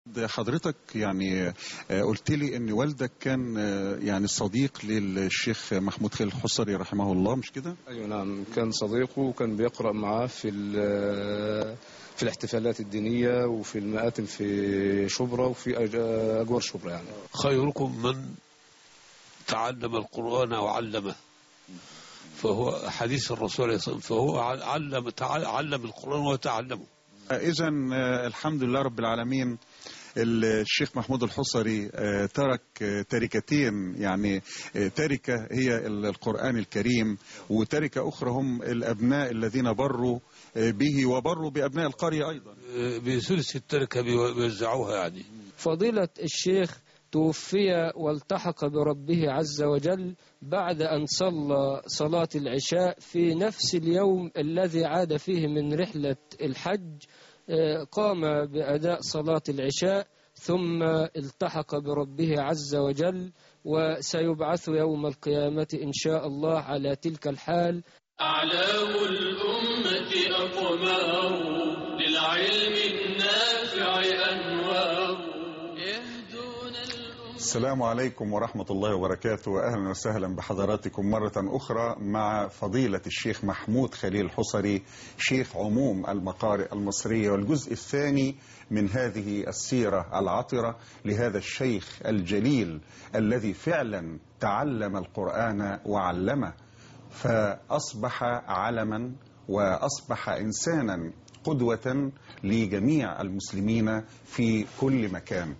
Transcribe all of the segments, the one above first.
حضرتك يعني قلت لي ان والدك كان يعني صديق للشيخ محمود خليل الحصري رحمه الله مش كده؟ ايوه نعم كان صديقه وكان بيقرا معاه في في الاحتفالات الدينيه وفي المآتم في شبرا وفي اجوار شبرا يعني خيركم من تعلم القرآن وعلمه فهو حديث الرسول عليه الصلاة والسلام فهو علم علم القرآن وتعلمه اذا الحمد لله رب العالمين الشيخ محمود الحصري ترك تركتين يعني تركة هي القرآن الكريم وتركة أخرى هم الأبناء الذين بروا به وبروا بأبناء القرية أيضا بثلث التركة بيوزعوها يعني فضيلة الشيخ توفي والتحق بربه عز وجل بعد أن صلى صلاة العشاء في نفس اليوم الذي عاد فيه من رحلة الحج قام بأداء صلاة العشاء ثم التحق بربه عز وجل وسيبعث يوم القيامة إن شاء الله على تلك الحال أعلام الأمة أقمار للعلم النافع أنوار يهدون الأمة السلام عليكم ورحمة الله وبركاته أهلا وسهلا بحضراتكم مرة أخرى مع فضيلة الشيخ محمود خليل الحصري شيخ عموم المقارئ المصرية والجزء الثاني من هذه السيرة العطرة لهذا الشيخ الجليل الذي فعلا تعلم القرآن وعلمه فأصبح علما وأصبح إنسانا قدوة لجميع المسلمين في كل مكان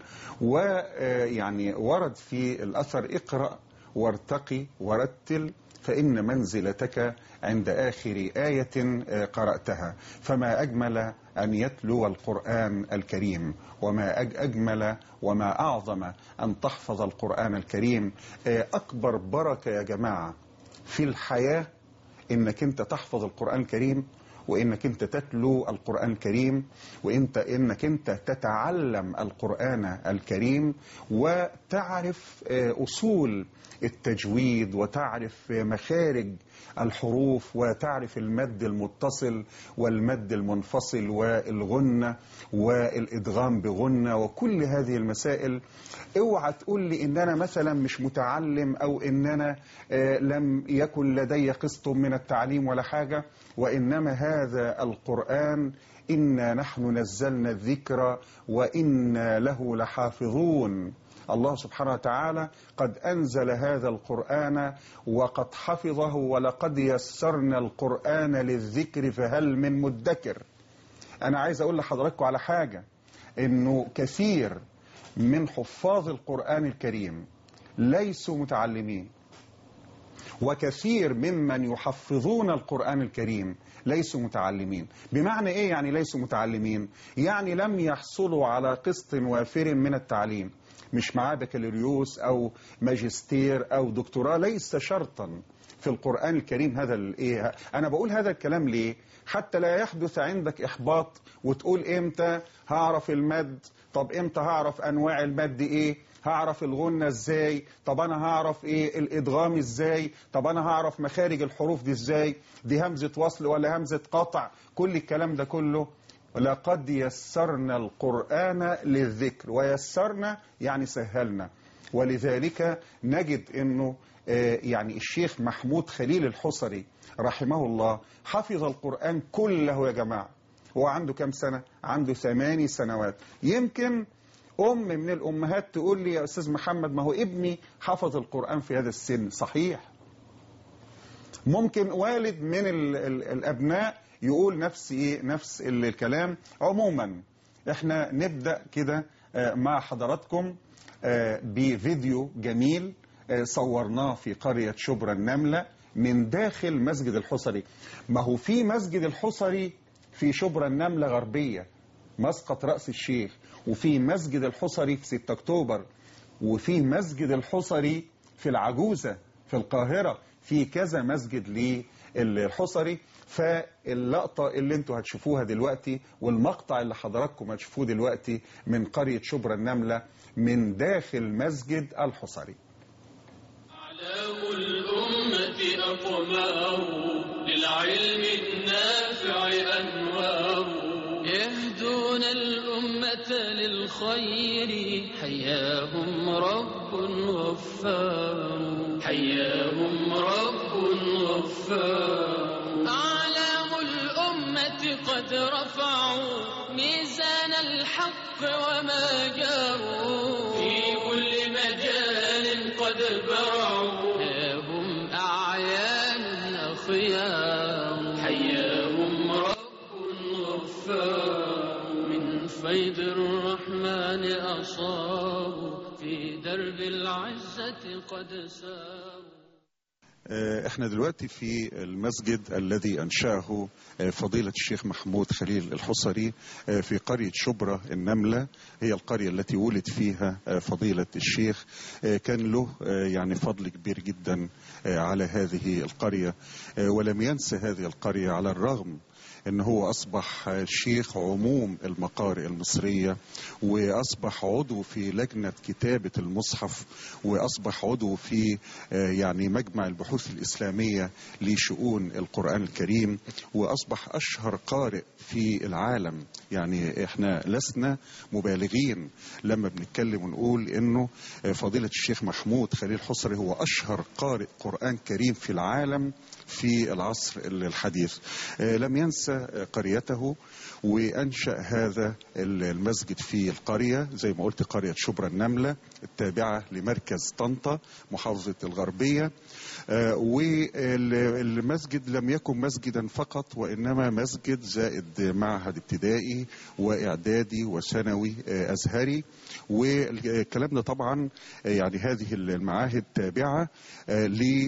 ويعني ورد في الأثر اقرأ وارتقي ورتل فإن منزلتك عند آخر آية قرأتها فما أجمل أن يتلو القرآن الكريم وما أجمل وما أعظم أن تحفظ القرآن الكريم أكبر بركة يا جماعة في الحياة إنك أنت تحفظ القرآن الكريم وانك انت تتلو القران الكريم وانت انك انت تتعلم القران الكريم وتعرف اصول التجويد وتعرف مخارج الحروف وتعرف المد المتصل والمد المنفصل والغنة والإدغام بغنة وكل هذه المسائل اوعى تقول لي ان انا مثلا مش متعلم او ان انا لم يكن لدي قسط من التعليم ولا حاجة وانما هذا القرآن إنا نحن نزلنا الذكر وإنا له لحافظون الله سبحانه وتعالى قد أنزل هذا القرآن وقد حفظه ولقد يسرنا القرآن للذكر فهل من مدكر أنا عايز أقول لحضراتكم على حاجة إنه كثير من حفاظ القرآن الكريم ليسوا متعلمين وكثير ممن يحفظون القرآن الكريم ليسوا متعلمين بمعنى إيه يعني ليسوا متعلمين يعني لم يحصلوا على قسط وافر من التعليم مش معاه بكالوريوس أو ماجستير أو دكتوراه ليس شرطا في القرآن الكريم هذا الايه انا بقول هذا الكلام ليه حتى لا يحدث عندك احباط وتقول امتى هعرف المد طب امتى هعرف انواع المد ايه هعرف الغنة ازاي طب انا هعرف ايه الادغام ازاي طب انا هعرف مخارج الحروف دي ازاي دي همزة وصل ولا همزة قطع كل الكلام ده كله لقد يسرنا القرآن للذكر ويسرنا يعني سهلنا ولذلك نجد انه يعني الشيخ محمود خليل الحصري رحمه الله حفظ القرآن كله يا جماعة هو عنده كم سنة عنده ثماني سنوات يمكن أم من الأمهات تقول لي يا أستاذ محمد ما هو ابني حفظ القرآن في هذا السن صحيح ممكن والد من ال ال الأبناء يقول نفس إيه نفس الكلام عموما احنا نبدأ كده مع حضراتكم بفيديو جميل صورناه في قرية شبرا النملة من داخل مسجد الحصري ما هو في مسجد الحصري في شبرا النملة غربية مسقط رأس الشيخ وفي مسجد الحصري في 6 أكتوبر وفي مسجد الحصري في العجوزة في القاهرة في كذا مسجد للحصري فاللقطة اللي انتوا هتشوفوها دلوقتي والمقطع اللي حضراتكم هتشوفوه دلوقتي من قرية شبرا النملة من داخل مسجد الحصري أعلام الأمة أقمار للعلم النافع أنوار يهدون الأمة للخير الخير حياهم رب غفار حياهم رب غفار أعلام الأمة قد رفعوا ميزان الحق وما جاروا في كل مجال قد برعوا هم أعيان أخيار حياهم رب غفار من فيض الرحمن أصابوا في درب العزة قد ساروا آه، احنا دلوقتي في المسجد الذي انشاه آه، فضيلة الشيخ محمود خليل الحصري آه، في قرية شبرا النملة هي القرية التي ولد فيها آه، فضيلة الشيخ آه، كان له آه، يعني فضل كبير جدا آه، على هذه القرية آه، ولم ينسى هذه القرية على الرغم ان هو اصبح آه، شيخ عموم المقارئ المصرية واصبح عضو في لجنة كتابة المصحف واصبح عضو في آه، يعني مجمع البحوث الاسلامية لشؤون القرآن الكريم واصبح اشهر قارئ في العالم يعني احنا لسنا مبالغين لما بنتكلم ونقول انه آه، فضيلة الشيخ محمود خليل حصري هو اشهر قارئ قرآن كريم في العالم في العصر الحديث آه، لم ينسى آه، قريته وأنشأ هذا المسجد في القرية زي ما قلت قرية شبرا النملة التابعة لمركز طنطا محافظة الغربية آه، والمسجد لم يكن مسجدا فقط وإنما مسجد زائد معهد ابتدائي وإعدادي وثانوي آه، أزهري والكلام ده طبعا آه، يعني هذه المعاهد تابعة آه،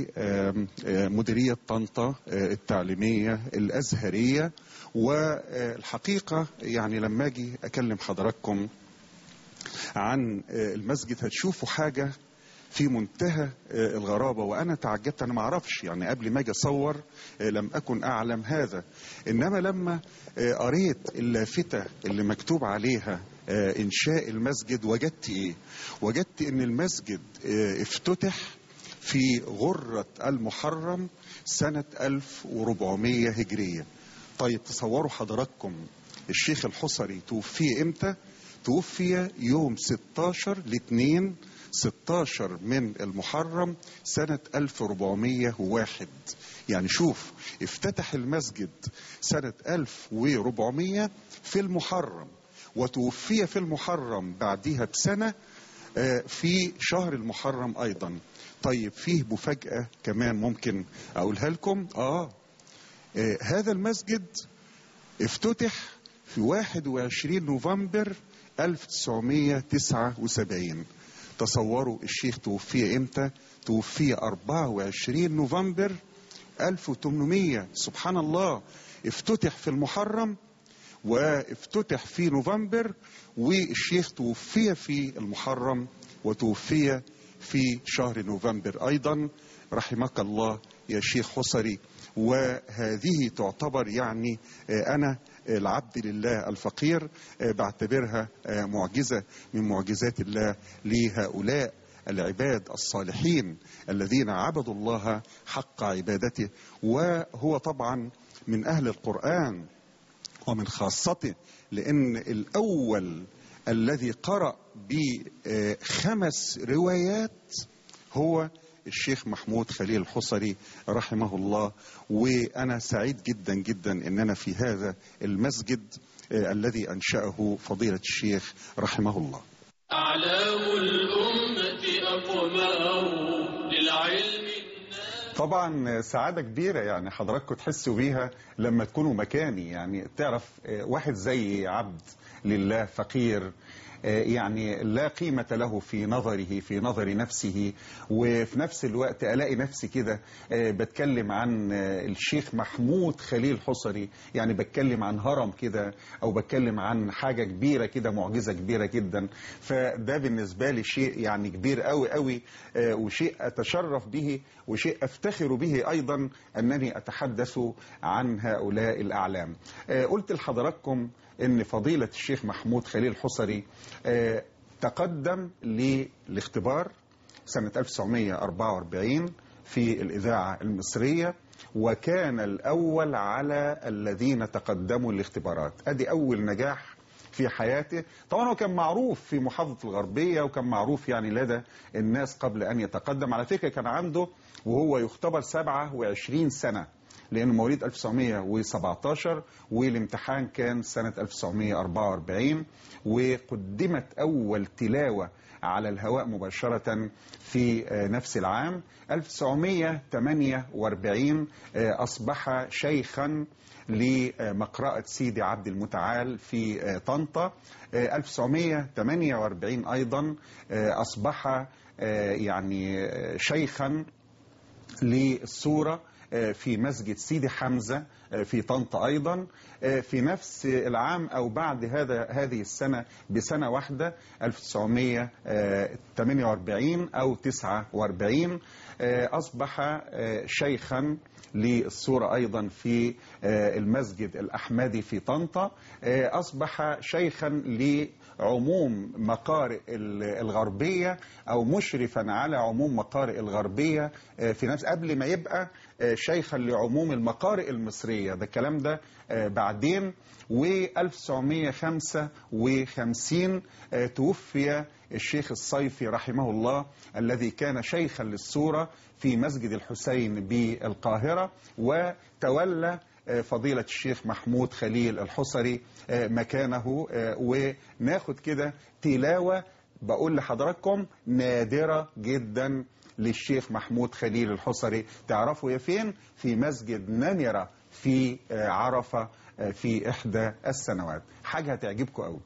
لمديرية طنطا آه، التعليمية الأزهرية والحقيقة يعني لما أجي أكلم حضراتكم عن آه، المسجد هتشوفوا حاجة في منتهى آه، الغرابة وأنا تعجبت أنا ما أعرفش يعني قبل ما أجي أصور آه، لم أكن أعلم هذا إنما لما آه، قريت اللافتة اللي مكتوب عليها آه، إنشاء المسجد وجدت إيه؟ وجدت إن المسجد آه، افتتح في غرة المحرم سنة 1400 هجرية طيب تصوروا حضراتكم الشيخ الحصري توفي امتى توفي يوم 16 لاثنين 16 من المحرم سنة 1401 يعني شوف افتتح المسجد سنة 1400 في المحرم وتوفي في المحرم بعدها بسنة آه، في شهر المحرم أيضا طيب فيه مفاجأة كمان ممكن أقولها لكم آه آه، هذا المسجد افتتح في 21 نوفمبر 1979 تصوروا الشيخ توفي امتى توفي 24 نوفمبر 1800 سبحان الله افتتح في المحرم وافتتح في نوفمبر والشيخ توفي في المحرم وتوفي في شهر نوفمبر ايضا رحمك الله يا شيخ حصري وهذه تعتبر يعني آه، انا العبد لله الفقير آه، بعتبرها آه، معجزه من معجزات الله لهؤلاء العباد الصالحين الذين عبدوا الله حق عبادته وهو طبعا من اهل القران ومن خاصته لان الاول الذي قرأ بخمس روايات هو الشيخ محمود خليل الحصري رحمه الله وانا سعيد جدا جدا ان انا في هذا المسجد آه، الذي انشاه فضيله الشيخ رحمه الله أعلام الأمة أقمار للعلم طبعا سعادة كبيرة يعني حضراتكم تحسوا بيها لما تكونوا مكاني يعني تعرف آه، واحد زي عبد لله فقير آه، يعني لا قيمة له في نظره في نظر نفسه وفي نفس الوقت ألاقي نفسي كده آه، بتكلم عن آه، الشيخ محمود خليل حصري يعني بتكلم عن هرم كده أو بتكلم عن حاجة كبيرة كده معجزة كبيرة جدا فده بالنسبة لي شيء يعني كبير قوي قوي آه، وشيء أتشرف به وشيء أفتخر به أيضا أنني أتحدث عن هؤلاء الأعلام آه، قلت لحضراتكم ان فضيلة الشيخ محمود خليل الحصري آه، تقدم للاختبار سنة 1944 في الإذاعة المصرية وكان الأول على الذين تقدموا للاختبارات أدي أول نجاح في حياته طبعا هو كان معروف في محافظة الغربية وكان معروف يعني لدى الناس قبل أن يتقدم على فكرة كان عنده وهو يختبر 27 سنة لأنه مواليد 1917 والامتحان كان سنة 1944 وقدمت أول تلاوة على الهواء مباشرة في آه، نفس العام 1948 آه، أصبح شيخا لمقرأة سيدي عبد المتعال في آه، طنطا آه، 1948 أيضا آه، أصبح آه، يعني آه، شيخا للصورة آه، في مسجد سيدي حمزة آه، في طنطا أيضا آه، في نفس العام أو بعد هذا هذه السنة بسنة واحدة 1948 أو 49 آه، أصبح آه، شيخا للصورة أيضا في آه، المسجد الأحمدي في طنطا آه، أصبح شيخا لعموم مقارئ ال- الغربية أو مشرفا على عموم مقارئ الغربية آه، في نفس قبل ما يبقى آه، شيخا لعموم المقارئ المصرية ده الكلام ده آه، بعدين و1955 توفي الشيخ الصيفي رحمه الله الذي كان شيخا للصورة في مسجد الحسين بالقاهرة وتولى آه، فضيلة الشيخ محمود خليل الحصري آه، مكانه آه، وناخد كده تلاوة بقول لحضراتكم نادرة جدا للشيخ محمود خليل الحصري تعرفوا يا فين في مسجد نمرة في آه، عرفة آه، في إحدى السنوات حاجة هتعجبكم قوي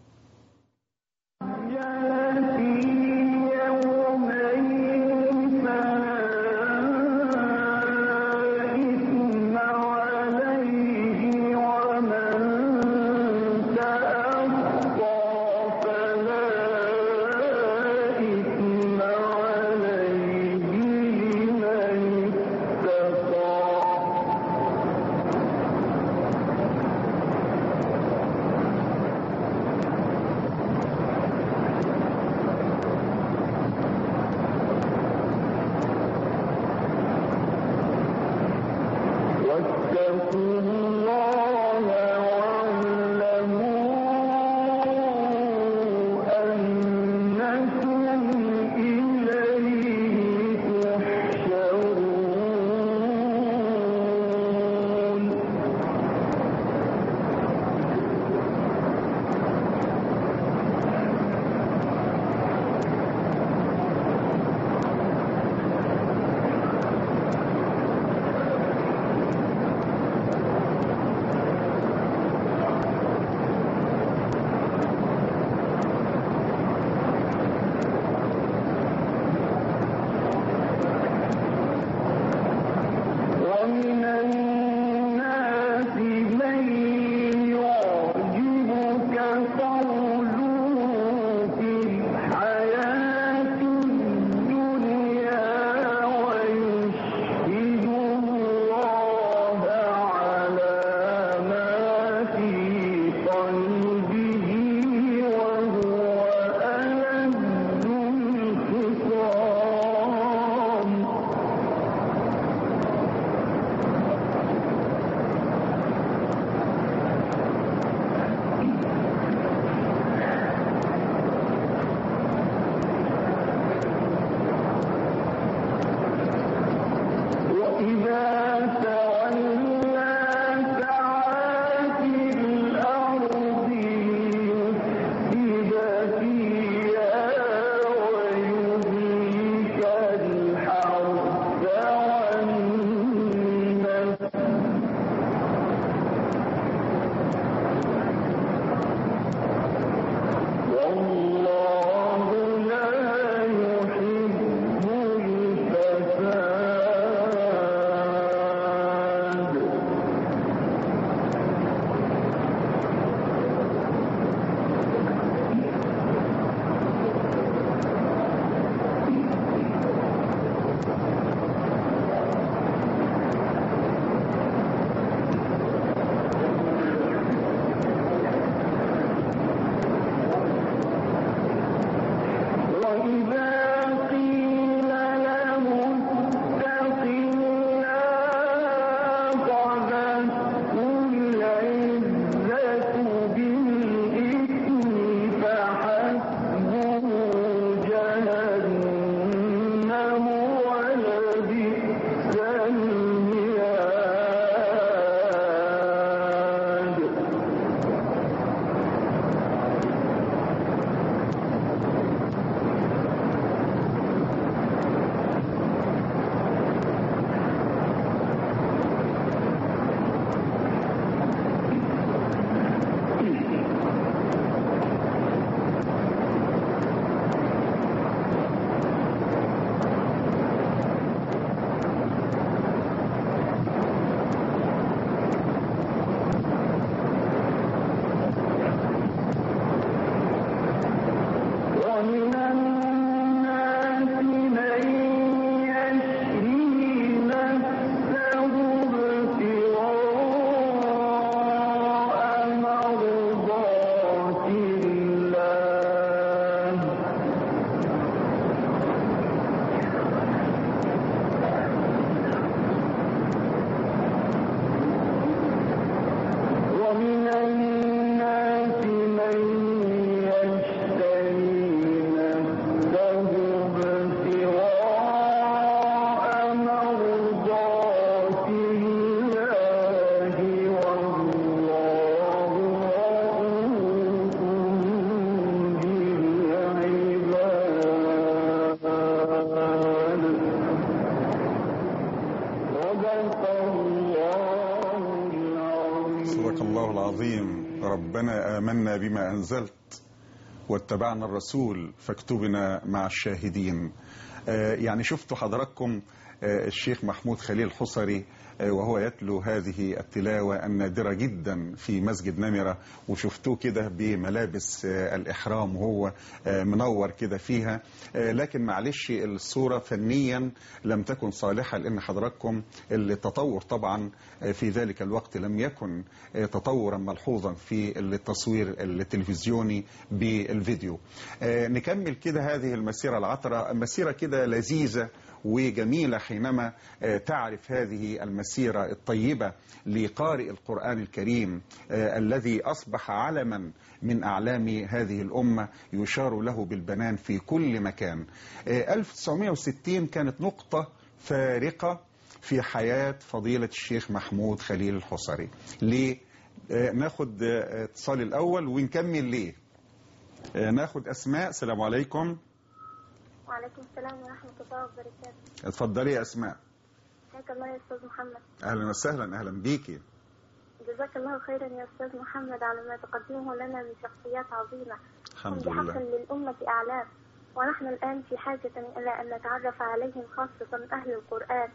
العظيم ربنا آمنا بما أنزلت واتبعنا الرسول فاكتبنا مع الشاهدين آه، يعني شفتوا حضراتكم آه، الشيخ محمود خليل حصري آه، وهو يتلو هذه التلاوة النادرة جدا في مسجد نمرة وشفتوه كده بملابس آه، الإحرام وهو آه، منور كده فيها آه، لكن معلش الصورة فنيا لم تكن صالحة لأن حضراتكم التطور طبعا آه، في ذلك الوقت لم يكن آه، تطورا ملحوظا في التصوير التلفزيوني بالفيديو آه، نكمل كده هذه المسيرة العطرة مسيرة كده لذيذة وجميلة حينما آه، تعرف هذه المسيرة الطيبة لقارئ القرآن الكريم آه، الذي أصبح علما من أعلام هذه الأمة يشار له بالبنان في كل مكان آه، 1960 كانت نقطة فارقة في حياة فضيلة الشيخ محمود خليل الحصري ليه؟ آه، ناخد آه، اتصال الأول ونكمل ليه آه، ناخد أسماء السلام عليكم وعليكم السلام ورحمة الله وبركاته اتفضلي يا أسماء حياك الله يا أستاذ محمد أهلا وسهلا أهلا بيكي جزاك الله خيرا يا أستاذ محمد على ما تقدمه لنا من شخصيات عظيمة الحمد هم بحق لله للأمة أعلام ونحن الآن في حاجة إلى أن نتعرف عليهم خاصة أهل القرآن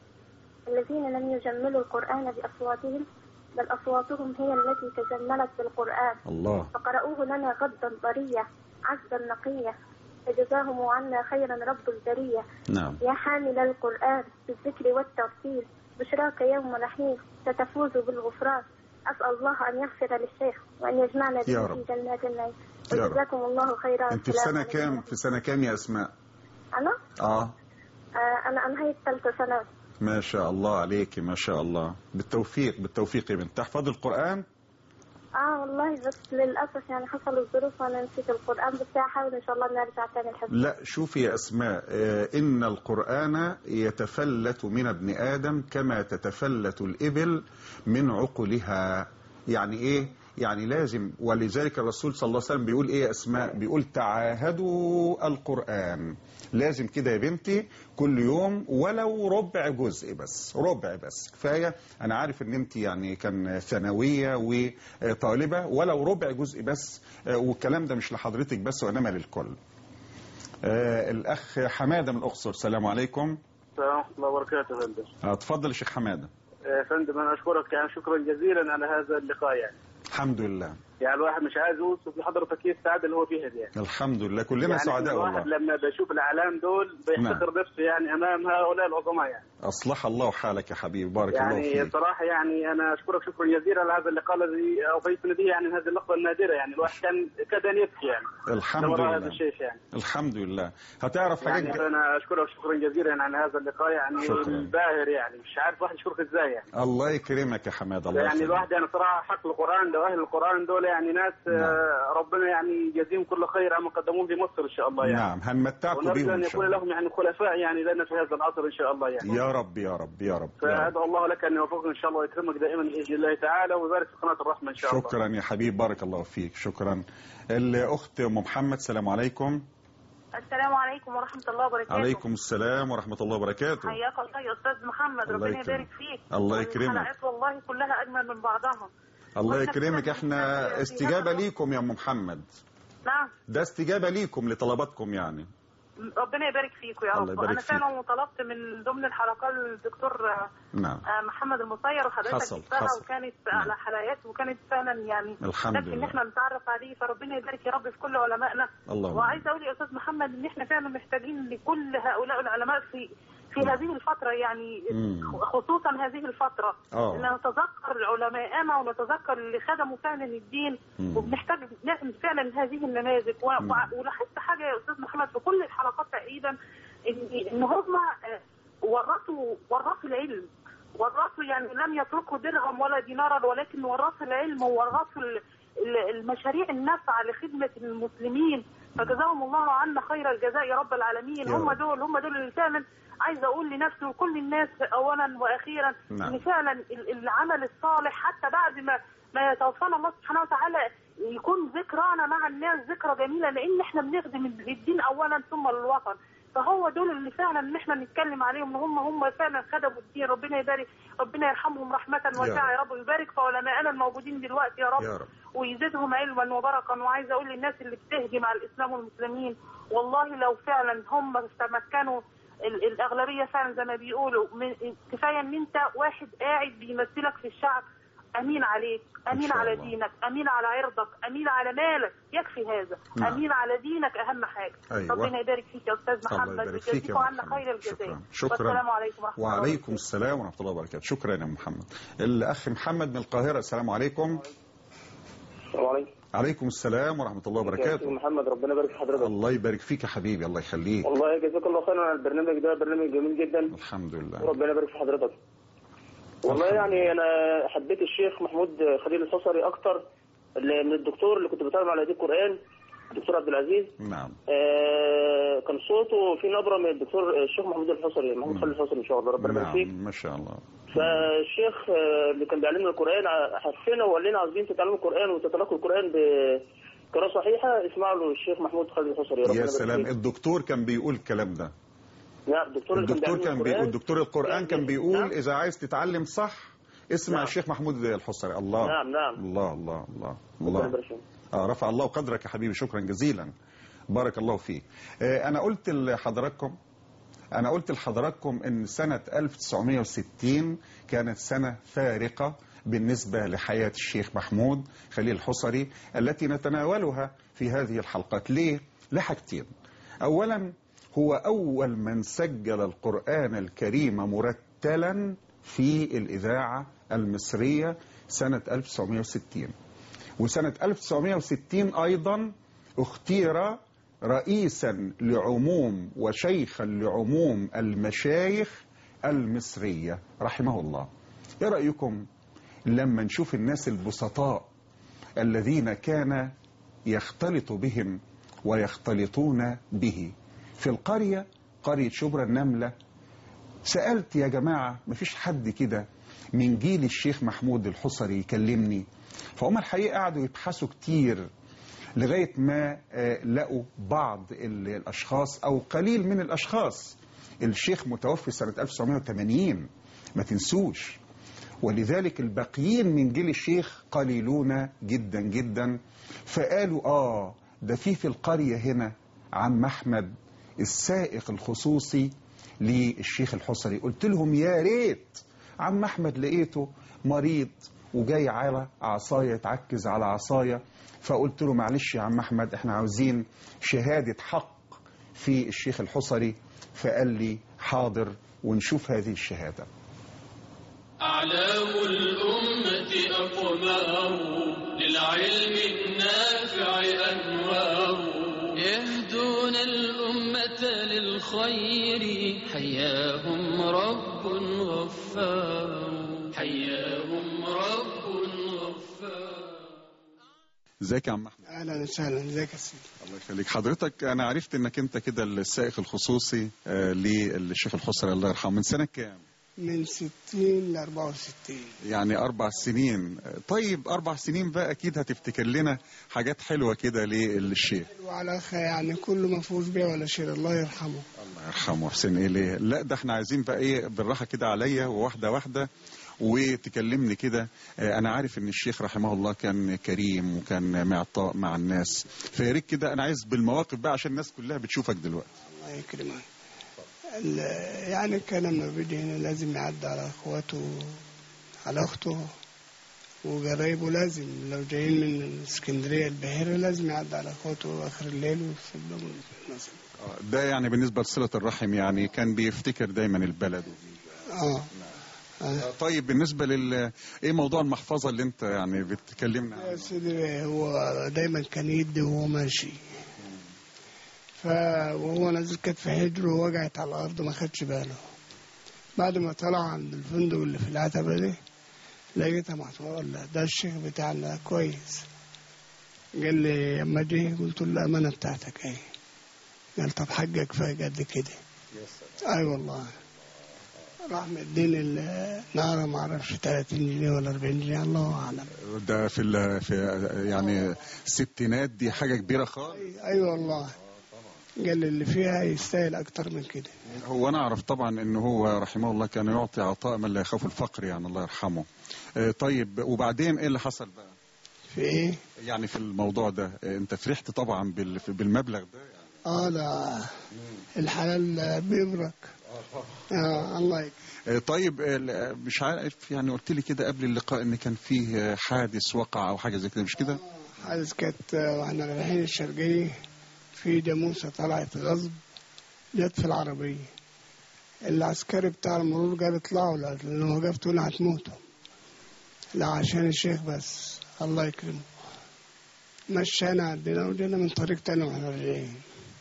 الذين لم يجملوا القرآن بأصواتهم بل أصواتهم هي التي تجملت بالقرآن الله فقرأوه لنا غدا طرية عذبا نقية فجزاهم عنا خيرا رب البرية نعم يا حامل القرآن بالذكر والترتيل بشراك يوم رحيل ستفوز بالغفران أسأل الله أن يغفر للشيخ وأن يجمعنا يا به رب. في جنات النعيم يا رب. وجزاكم الله خيرا انت في السلام سنة عليكم. كام في سنة كام يا أسماء أنا آه آه أنا أنهيت ثالثة سنة ما شاء الله عليك ما شاء الله بالتوفيق بالتوفيق يا بنت تحفظ القرآن آه والله بس للأسف يعني حصل الظروف وأنا نسيت القرآن بس هحاول إن شاء الله نرجع تاني الحفظ لا شوفي يا أسماء آه، إن القرآن يتفلت من ابن آدم كما تتفلت الإبل من عقلها يعني إيه يعني لازم ولذلك الرسول صلى الله عليه وسلم بيقول إيه يا أسماء بيقول تعاهدوا القرآن لازم كده يا بنتي كل يوم ولو ربع جزء بس ربع بس كفاية أنا عارف إن أنت يعني كان ثانوية وطالبة ولو ربع جزء بس آه، والكلام ده مش لحضرتك بس وإنما للكل آه الأخ حمادة من الأقصر السلام عليكم السلام ورحمة الله وبركاته يا فندم. آه، اتفضل يا شيخ حمادة يا فندم أنا أشكرك يعني شكرا جزيلا على هذا اللقاء يعني. الحمد لله يعني الواحد مش عايز يوصف لحضرتك ايه السعادة اللي هو فيها دي يعني. الحمد لله كلنا يعني سعداء الواحد والله لما بشوف الأعلام دول بيفتخر نفسه يعني أمام هؤلاء العظماء يعني. أصلح الله حالك يا حبيبي بارك الله يعني فيك صراحة يعني أنا أشكرك شكرا جزيلا على هذا اللقاء الذي أوفيتني به يعني هذه اللحظة النادرة يعني الواحد كان كاد أن يبكي يعني. الحمد وراء هذا لله الشيء يعني. الحمد لله هتعرف حاجات يعني ج- أنا أشكرك شكرا جزيلا على هذا اللقاء يعني شكراً. باهر يعني مش عارف واحد يشكرك إزاي يعني. الله يكرمك يا حمادة الله يعني يخليك. الواحد يعني صراحه حق القران ده واهل القران دول يعني ناس آه، ربنا يعني يجازيهم كل خير عما قدموه في مصر ان شاء الله يعني نعم هنمتعكم ونرجو بيهم ان إن شاء يكون الله لهم يعني خلفاء يعني لنا في هذا العصر ان شاء الله يعني يا رب يا رب يا رب, يا رب. فادعو الله لك ان يوفقك ان شاء الله ويكرمك دائما باذن الله تعالى ويبارك في قناه الرحمه ان شاء الله شكرا يا حبيب بارك الله فيك شكرا الأخت أم محمد السلام عليكم السلام عليكم ورحمة الله وبركاته عليكم السلام ورحمة الله وبركاته حياك الله يا أستاذ محمد الله ربنا يكرمك. يبارك فيك الله يكرمك. الحلقات والله كلها أجمل من بعضها الله وإحنا يكرمك فعلاً احنا في استجابة هذا- ليكم يا أم محمد نعم ده استجابة ليكم لطلباتكم يعني ربنا يبارك فيكم يا الله رب يبارك أنا فيك. فعلا طلبت من ضمن الحلقات الدكتور آه، نعم آه، محمد المصير وحضرتك حصل- جبتها حصل. وكانت نعم. على حلقات وكانت فعلا يعني الحمد تكفي ان لله. احنا نتعرف عليه فربنا يبارك يا رب في كل علمائنا اللهم وعايزه اقول يا استاذ محمد ان احنا فعلا محتاجين لكل هؤلاء العلماء في في نعم. هذه الفتره يعني مم. خصوصا هذه الفتره آه. ان نتذكر علماءنا ونتذكر اللي خدموا فعلا الدين مم. وبنحتاج نعمل فعلا هذه النماذج و- مم. و- ولاحظت حاجه يا استاذ محمد في كل الحلقات تقريبا ان ان هم آه، ورثوا ورثوا العلم ورثوا يعني لم يتركوا درهم ولا دينارا ولكن ورثوا العلم وورثوا ال- ال- المشاريع النافعه لخدمه المسلمين فجزاهم الله عنا خير الجزاء يا رب العالمين يا هم رب. دول هم دول اللي فعلا عايزه اقول لنفسي وكل الناس اولا واخيرا نعم. ان فعلا ال- العمل الصالح حتى بعد ما ما يتوفانا الله سبحانه وتعالى يكون ذكرانا مع الناس ذكرى جميله لان احنا بنخدم الدين اولا ثم للوطن فهو دول اللي فعلا ان احنا نتكلم عليهم ان هم هم فعلا خدموا الدين ربنا يبارك ربنا يرحمهم رحمه واسعه يا رب ويبارك في علمائنا الموجودين دلوقتي يا رب, يا رب. ويزيدهم علما وبركا وعايزه اقول للناس اللي بتهجم على الاسلام والمسلمين والله لو فعلا هم تمكنوا ال- الاغلبيه فعلا زي ما بيقولوا من- كفايه ان انت واحد قاعد بيمثلك في الشعب امين عليك امين شاء على الله. دينك امين على عرضك امين على مالك يكفي هذا نعم. امين على دينك اهم حاجه أيوة. ربنا يبارك فيك يا استاذ الله محمد يبارك فيك يا ويجازيكم عنا محمد. خير الجزاء شكرا شكرا والسلام عليكم ورحمه الله وعليكم السلام ورحمة الله وبركاته شكرا يا محمد الأخ محمد من القاهرة السلام عليكم السلام عليكم عليكم السلام ورحمة الله يا وبركاته أستاذ محمد ربنا يبارك في حضرتك الله يبارك فيك يا حبيبي الله يخليك والله جزاك الله خيرا على البرنامج ده برنامج جميل جدا الحمد لله وربنا يبارك في حضرتك والله يعني انا حبيت الشيخ محمود خليل الحصري اكتر اللي- من الدكتور اللي كنت بتابع على دي القران الدكتور عبد العزيز نعم آه كان صوته في نبره من الدكتور الشيخ محمود الحصري محمود خليل الحصري ان شاء الله ربنا يبارك فيك نعم ما شاء الله فالشيخ آه، اللي كان بيعلمنا القران ع- حسنا وقال لنا عاوزين تتعلموا القران وتتلقوا القران بقراءه صحيحه اسمعوا له الشيخ محمود خالد الحصري ربنا يا يبارك سلام فيك. الدكتور كان بيقول الكلام ده نعم الدكتور اللي الدكتور بيعلمنا كان بيقول القرآن. الدكتور القرآن كان بيقول نعم. إذا عايز تتعلم صح اسمع نعم. الشيخ محمود الحصري الله نعم نعم الله الله الله ربنا الله يبارك فيك. آه رفع الله قدرك يا حبيبي شكرا جزيلا بارك الله فيك آه أنا قلت لحضراتكم أنا قلت لحضراتكم إن سنة 1960 كانت سنة فارقة بالنسبة لحياة الشيخ محمود خليل الحصري التي نتناولها في هذه الحلقات ليه؟ لحاجتين أولا هو أول من سجل القرآن الكريم مرتلا في الإذاعة المصرية سنة 1960 وسنة 1960 أيضا اختير رئيسا لعموم وشيخا لعموم المشايخ المصرية رحمه الله ايه رأيكم لما نشوف الناس البسطاء الذين كان يختلط بهم ويختلطون به في القرية قرية شبرا النملة سألت يا جماعة مفيش حد كده من جيل الشيخ محمود الحصري يكلمني فهم الحقيقة قعدوا يبحثوا كتير لغاية ما آه، لقوا بعض ال- الأشخاص أو قليل من الأشخاص الشيخ متوفي سنة 1980 ما تنسوش ولذلك الباقيين من جيل الشيخ قليلون جدا جدا فقالوا آه ده في في القرية هنا عم أحمد السائق الخصوصي للشيخ الحصري قلت لهم يا ريت عم أحمد لقيته مريض وجاي على عصاية يتعكز على عصاية فقلت له معلش يا عم أحمد احنا عاوزين شهادة حق في الشيخ الحصري فقال لي حاضر ونشوف هذه الشهادة أعلام الأمة أقمار للعلم النافع أنوار يهدون الأمة للخير حياهم رب غفار حياهم رب غفار ازيك يا عم أحمد اهلا وسهلا ازيك يا سيدي الله يخليك حضرتك انا عرفت انك انت كده السائق الخصوصي آه، للشيخ الحصري الله يرحمه من سنه كام من 60 ل 64 يعني اربع سنين آه، طيب اربع سنين بقى اكيد هتفتكر لنا حاجات حلوه كده للشيخ وعلى خير يعني كله ما فيهوش بيع ولا شيء الله يرحمه الله يرحمه حسين ايه ليه لا ده احنا عايزين بقى ايه بالراحه كده عليا وواحده واحده وتكلمني كده آه، انا عارف ان الشيخ رحمه الله كان كريم وكان معطاء مع الناس فيا ريت كده انا عايز بالمواقف بقى عشان الناس كلها بتشوفك دلوقتي الله يكرمك ال- يعني كان لما بيجي هنا لازم يعدي على اخواته على اخته وقرايبه لازم لو جايين من اسكندريه البحيره لازم يعدي على اخواته اخر الليل ويسيب لهم المسجد. آه، ده يعني بالنسبه لصله الرحم يعني كان بيفتكر دايما البلد اه آه، طيب بالنسبه لل ايه موضوع المحفظه اللي انت يعني بتكلمنا يا عنه سيدي هو دايما كان يدي وهو ماشي ف وهو نازل كانت في حجره ووقعت على الارض ما خدش باله بعد ما طلع عند الفندق اللي في العتبه دي لقيتها محطوطه لا ده الشيخ بتاعنا كويس قال لي اما جه قلت له الامانه بتاعتك ايه قال طب حقك فيها قد كده اي والله راح مدين النهارده ما اعرفش 30 جنيه ولا 40 جنيه الله اعلم ده في, ال- في يعني الستينات دي حاجة كبيرة خالص اي أيوة والله قال اللي فيها يستاهل اكتر من كده هو انا اعرف طبعا ان هو رحمه الله كان يعطي عطاء من لا يخاف الفقر يعني الله يرحمه آه، طيب وبعدين ايه اللي حصل بقى في ايه؟ يعني في الموضوع ده آه، انت فرحت طبعا بال- بالمبلغ ده اه ده الحلال بيبرك اه الله يك- آه، طيب آه، مش عارف يعني قلت لي كده قبل اللقاء ان كان فيه آه، حادث وقع او حاجه زي كده مش كده حادث كانت آه، واحنا رايحين الشرقية في جاموسة طلعت غصب جت في العربية العسكري بتاع المرور قال اطلعوا لا- لأنه وقفت هنا هتموتوا لا عشان الشيخ بس الله يكرمه مشينا عندنا وجينا من طريق تاني واحنا راجعين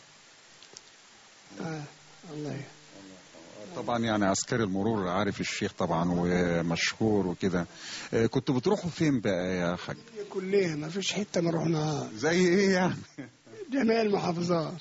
آه الله يكرمه طبعا يعني عسكري المرور عارف الشيخ طبعا ومشهور وكده آه، كنتوا بتروحوا فين بقى يا حاج كلها ما فيش حتة ما رحناها زي ايه يعني جميع المحافظات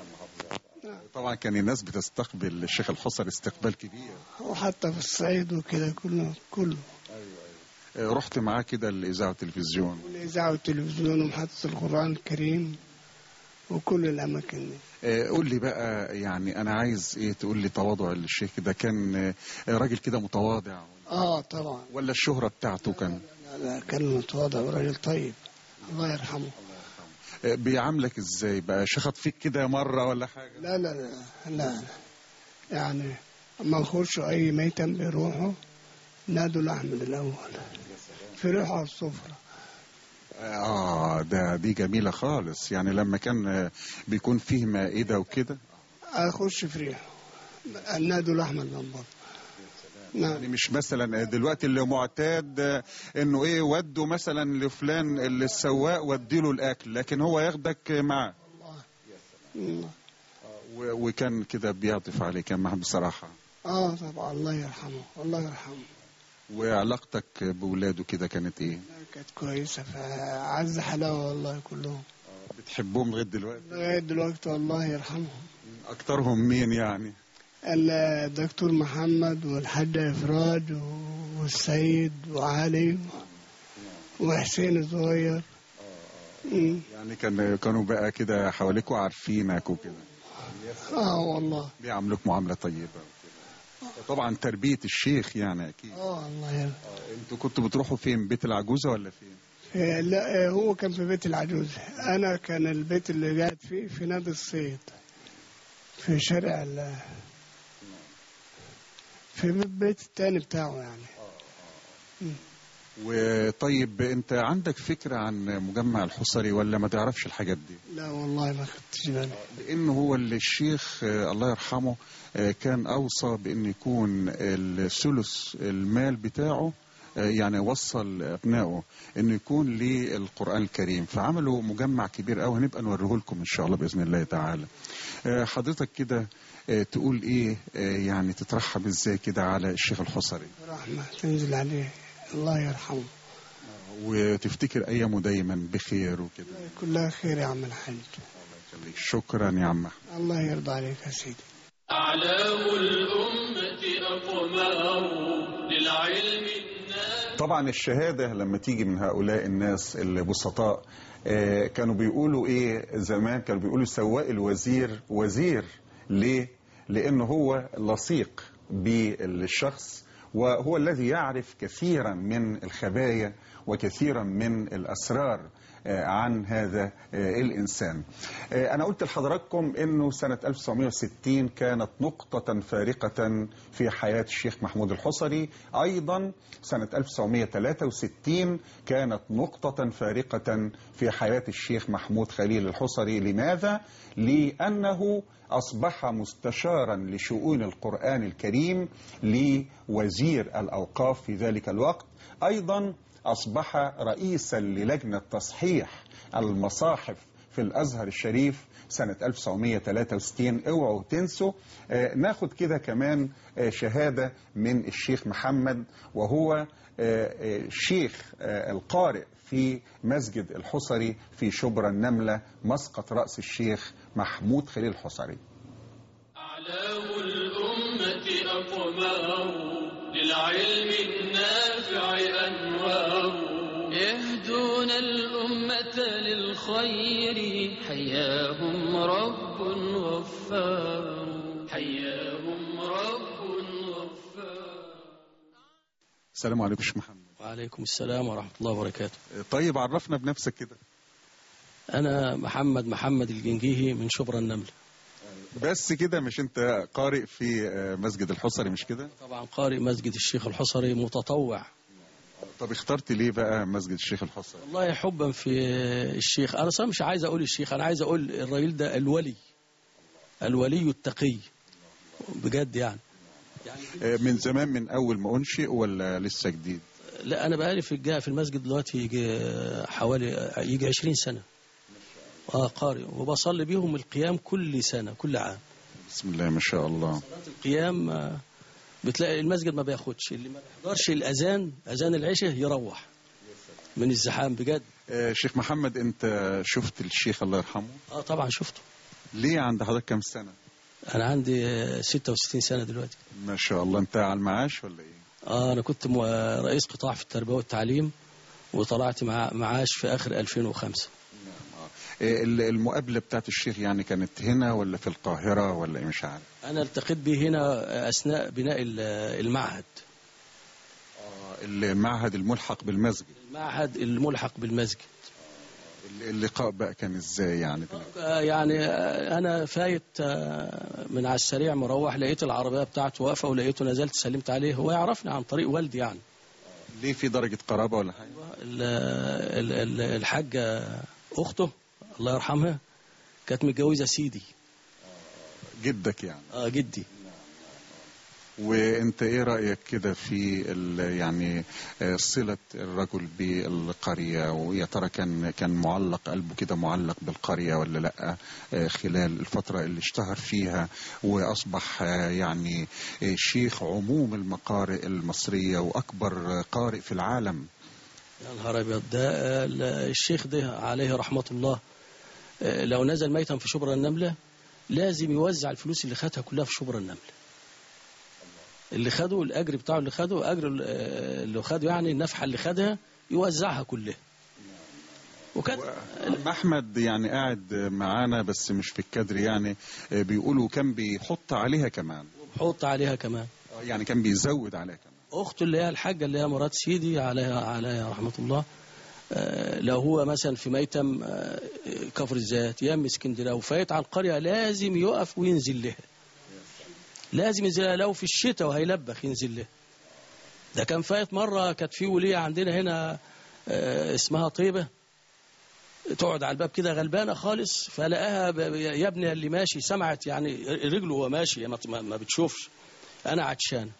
طبعا كان الناس بتستقبل الشيخ الحصر استقبال كبير وحتى في الصعيد وكده كله كله آه، رحت معاه كده الاذاعه والتلفزيون الإذاعة والتلفزيون ومحطة القرآن الكريم وكل الأماكن دي آه، قول لي بقى يعني انا عايز ايه تقول لي تواضع الشيخ ده كان آه، راجل كده متواضع آه طبعا ولا الشهرة بتاعته كان لا لا كان متواضع وراجل طيب الله يرحمه آه، بيعاملك ازاي بقى شخط فيك كده مرة ولا حاجة لا لا لا لا يعني أما يخشوا أي ميتم بيروحوا نادوا الأحمد الأول فرحوا على السفرة اه ده دي جميلة خالص يعني لما كان آه، بيكون فيه مائدة وكده أخش فريحه نادوا الأحمد من بره نعم يعني مش مثلا دلوقتي اللي معتاد آه، انه ايه ودوا مثلا لفلان السواق وديله الاكل لكن هو ياخدك معاه الله. و- وكان كده بيعطف عليك كان معاه بصراحة آه طبعا الله يرحمه الله يرحمه وعلاقتك بولاده كده كانت ايه كانت كويسة فعز حلاوة والله كلهم بتحبهم لغاية دلوقتي لغاية دلوقتي والله يرحمهم اكترهم مين يعني الدكتور محمد والحاجة إفراج والسيد وعلي وحسين الصغير مم. يعني كان كانوا بقى كده حواليك وعارفينك وكده اه والله بيعاملوك معاملة طيبة وكده. طبعا تربية الشيخ يعني اكيد اه الله يرحمه انتوا كنتوا بتروحوا فين بيت العجوزة ولا فين إيه، لا إيه، هو كان في بيت العجوز انا كان البيت اللي قاعد فيه في نادي الصيد في شارع ال في البيت التاني بتاعه يعني وطيب انت عندك فكرة عن مجمع الحصري ولا ما تعرفش الحاجات دي لا والله ما خدتش بالي لانه هو اللي الشيخ آه، الله يرحمه آه، كان اوصى بان يكون الثلث المال بتاعه آه، يعني وصل ابنائه انه يكون للقران الكريم فعملوا مجمع كبير قوي هنبقى نوريه لكم ان شاء الله باذن الله تعالى آه، حضرتك كده آه، تقول ايه آه، يعني تترحب ازاي كده على الشيخ الحصري رحمة تنزل عليه الله يرحمه وتفتكر ايامه دايما بخير وكده كلها خير يا عم الحاج يخليك. شكرا يا عم أحمد. الله يرضى عليك يا سيدي أعلام الأمة أقمار للعلم النافع طبعا الشهادة لما تيجي من هؤلاء الناس البسطاء آه، كانوا بيقولوا ايه زمان كانوا بيقولوا سواق الوزير وزير ليه لانه هو لصيق بالشخص وهو الذي يعرف كثيرا من الخبايا وكثيرا من الاسرار آه، عن هذا آه، الانسان. آه، انا قلت لحضراتكم انه سنه 1960 كانت نقطه فارقه في حياه الشيخ محمود الحصري، ايضا سنه 1963 كانت نقطه فارقه في حياه الشيخ محمود خليل الحصري، لماذا؟ لانه اصبح مستشارا لشؤون القران الكريم لوزير الاوقاف في ذلك الوقت، ايضا أصبح رئيسا للجنة تصحيح المصاحف في الأزهر الشريف سنة 1963 اوعوا تنسوا آه، ناخد كده كمان آه، شهادة من الشيخ محمد وهو آه، آه، شيخ آه، القارئ في مسجد الحصري في شبرا النملة مسقط رأس الشيخ محمود خليل الحصري أعلام الأمة أقمار للعلم النافع أنوار يهدون الأمة للخير حياهم رب غفار حياهم رب غفار السلام عليكم شيخ محمد وعليكم السلام ورحمة الله وبركاته طيب عرفنا بنفسك كده أنا محمد محمد الجنجيهي من شبرا النمل بس كده مش انت قارئ في آه، مسجد الحصري مش كده طبعا قارئ مسجد الشيخ الحصري متطوع طب اخترت ليه بقى مسجد الشيخ الحصري والله حبا في الشيخ أنا صراحة مش عايز أقول الشيخ أنا عايز أقول الراجل ده الولي الولي التقي بجد يعني آه، من زمان من اول ما انشئ ولا لسه جديد لا أنا بقالي في الجهة في المسجد دلوقتي يجي حوالي يجي 20 سنة اه قارئ وبصلي بيهم القيام كل سنة كل عام بسم الله ما شاء الله القيام آه، بتلاقي المسجد ما بياخدش اللي ما بيحضرش الأذان أذان العشاء يروح من الزحام بجد آه، شيخ محمد انت شفت الشيخ الله يرحمه اه طبعا شفته ليه عند حضرتك كام سنة أنا عندي آه، 66 سنة دلوقتي ما شاء الله انت على المعاش ولا ايه اه أنا كنت مو- رئيس قطاع في التربية والتعليم وطلعت مع معاش في آخر 2005 آه، ال- المقابلة بتاعت الشيخ يعني كانت هنا ولا في القاهرة ولا ايه مش عارف أنا التقيت به هنا أثناء بناء ال- المعهد المعهد الملحق بالمسجد المعهد الملحق بالمسجد اللقاء بقى كان ازاي يعني آه، يعني آه، أنا فايت آه، من على السريع مروح لقيت العربية بتاعته واقفة ولقيته نزلت سلمت عليه هو يعرفني عن طريق والدي يعني ليه في درجة قرابة ولا حاجة ال- ال- ال- الحاجة أخته الله يرحمها كانت متجوزة سيدي جدك يعني اه جدي وانت ايه رأيك كده في ال- يعني آه، صلة الرجل بالقرية ويا ترى كان كان معلق قلبه كده معلق بالقرية ولا لا آه، خلال الفترة اللي اشتهر فيها واصبح آه، يعني آه، شيخ عموم المقارئ المصرية واكبر آه، قارئ في العالم يا نهار أبيض ده آه، ال- الشيخ ده عليه رحمة الله آه، لو نزل ميتا في شبرا النملة لازم يوزع الفلوس اللي خدها كلها في شبرا النملة اللي خده الأجر بتاعه اللي خده أجر ال- آه، اللي خده يعني النفحة اللي خدها يوزعها كلها وكان عم احمد يعني قاعد معانا بس مش في الكادر يعني آه، بيقولوا كان بيحط عليها كمان حط عليها كمان آه، يعني كان بيزود عليها كمان اخته اللي هي الحاجه اللي هي مرات سيدي عليها عليها رحمه الله آه، لو هو مثلا في ميتم آه، كفر الذات يم اسكندريه وفايت على القريه لازم يقف وينزل لها لازم ينزل لها لو في الشتاء وهيلبخ ينزل لها ده كان فايت مره كانت في وليه عندنا هنا آه، اسمها طيبه تقعد على الباب كده غلبانه خالص فلقاها ب- يا ابني اللي ماشي سمعت يعني رجله وهو ماشي ما ما بتشوفش انا عطشان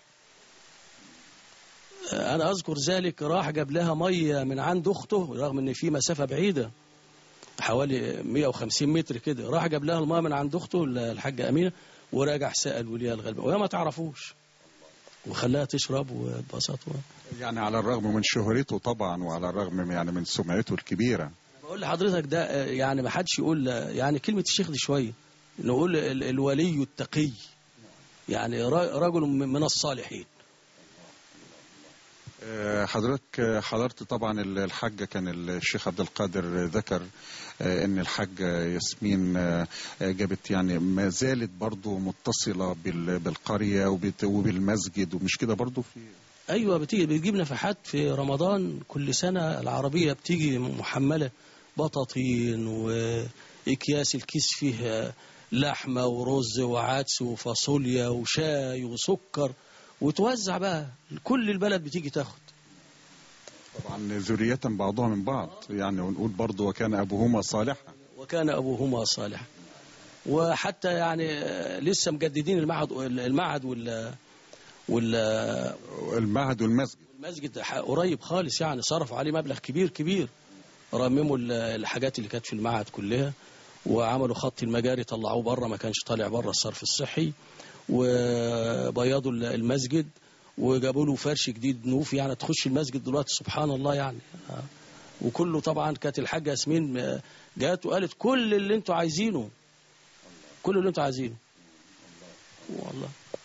انا اذكر ذلك راح جاب لها ميه من عند اخته رغم ان في مسافه بعيده حوالي 150 متر كده راح جاب لها الميه من عند اخته الحاجه امينه وراجع سال وليها الغلبه وهي ما تعرفوش وخلاها تشرب واتبسط و... يعني على الرغم من شهرته طبعا وعلى الرغم من يعني من سمعته الكبيرة بقول لحضرتك ده آه، يعني ما حدش يقول آه، يعني كلمه الشيخ دي شويه نقول ال- الولي التقي يعني ر- رجل من من الصالحين آه، حضرتك آه، حضرت طبعا ال- الحاجة كان الشيخ عبد القادر ذكر آه، ان الحاجة ياسمين آه، آه، جابت يعني ما زالت برضو متصلة بال- بالقرية وبت- وبالمسجد ومش كده برضو في ايوه بتيجي بتجيب نفحات في رمضان كل سنه العربيه بتيجي محمله بطاطين واكياس الكيس فيه لحمه ورز وعدس وفاصوليا وشاي وسكر وتوزع بقى كل البلد بتيجي تاخد طبعا ذرية بعضها من بعض يعني ونقول برضو وكان أبوهما صالحا وكان ابوهما صالحا وحتى يعني آه، لسه مجددين المعهد المعهد وال وال المعهد والمسجد المسجد ح- قريب خالص يعني صرفوا عليه مبلغ كبير كبير رمموا ال- الحاجات اللي كانت في المعهد كلها وعملوا خط المجاري طلعوه بره ما كانش طالع بره الصرف الصحي وبيضوا ال- المسجد وجابوا له فرش جديد نوف يعني تخش المسجد دلوقتي سبحان الله يعني آه. وكله طبعا كانت الحاجه ياسمين آه، جات وقالت كل اللي انتوا عايزينه كل اللي انتوا عايزينه والله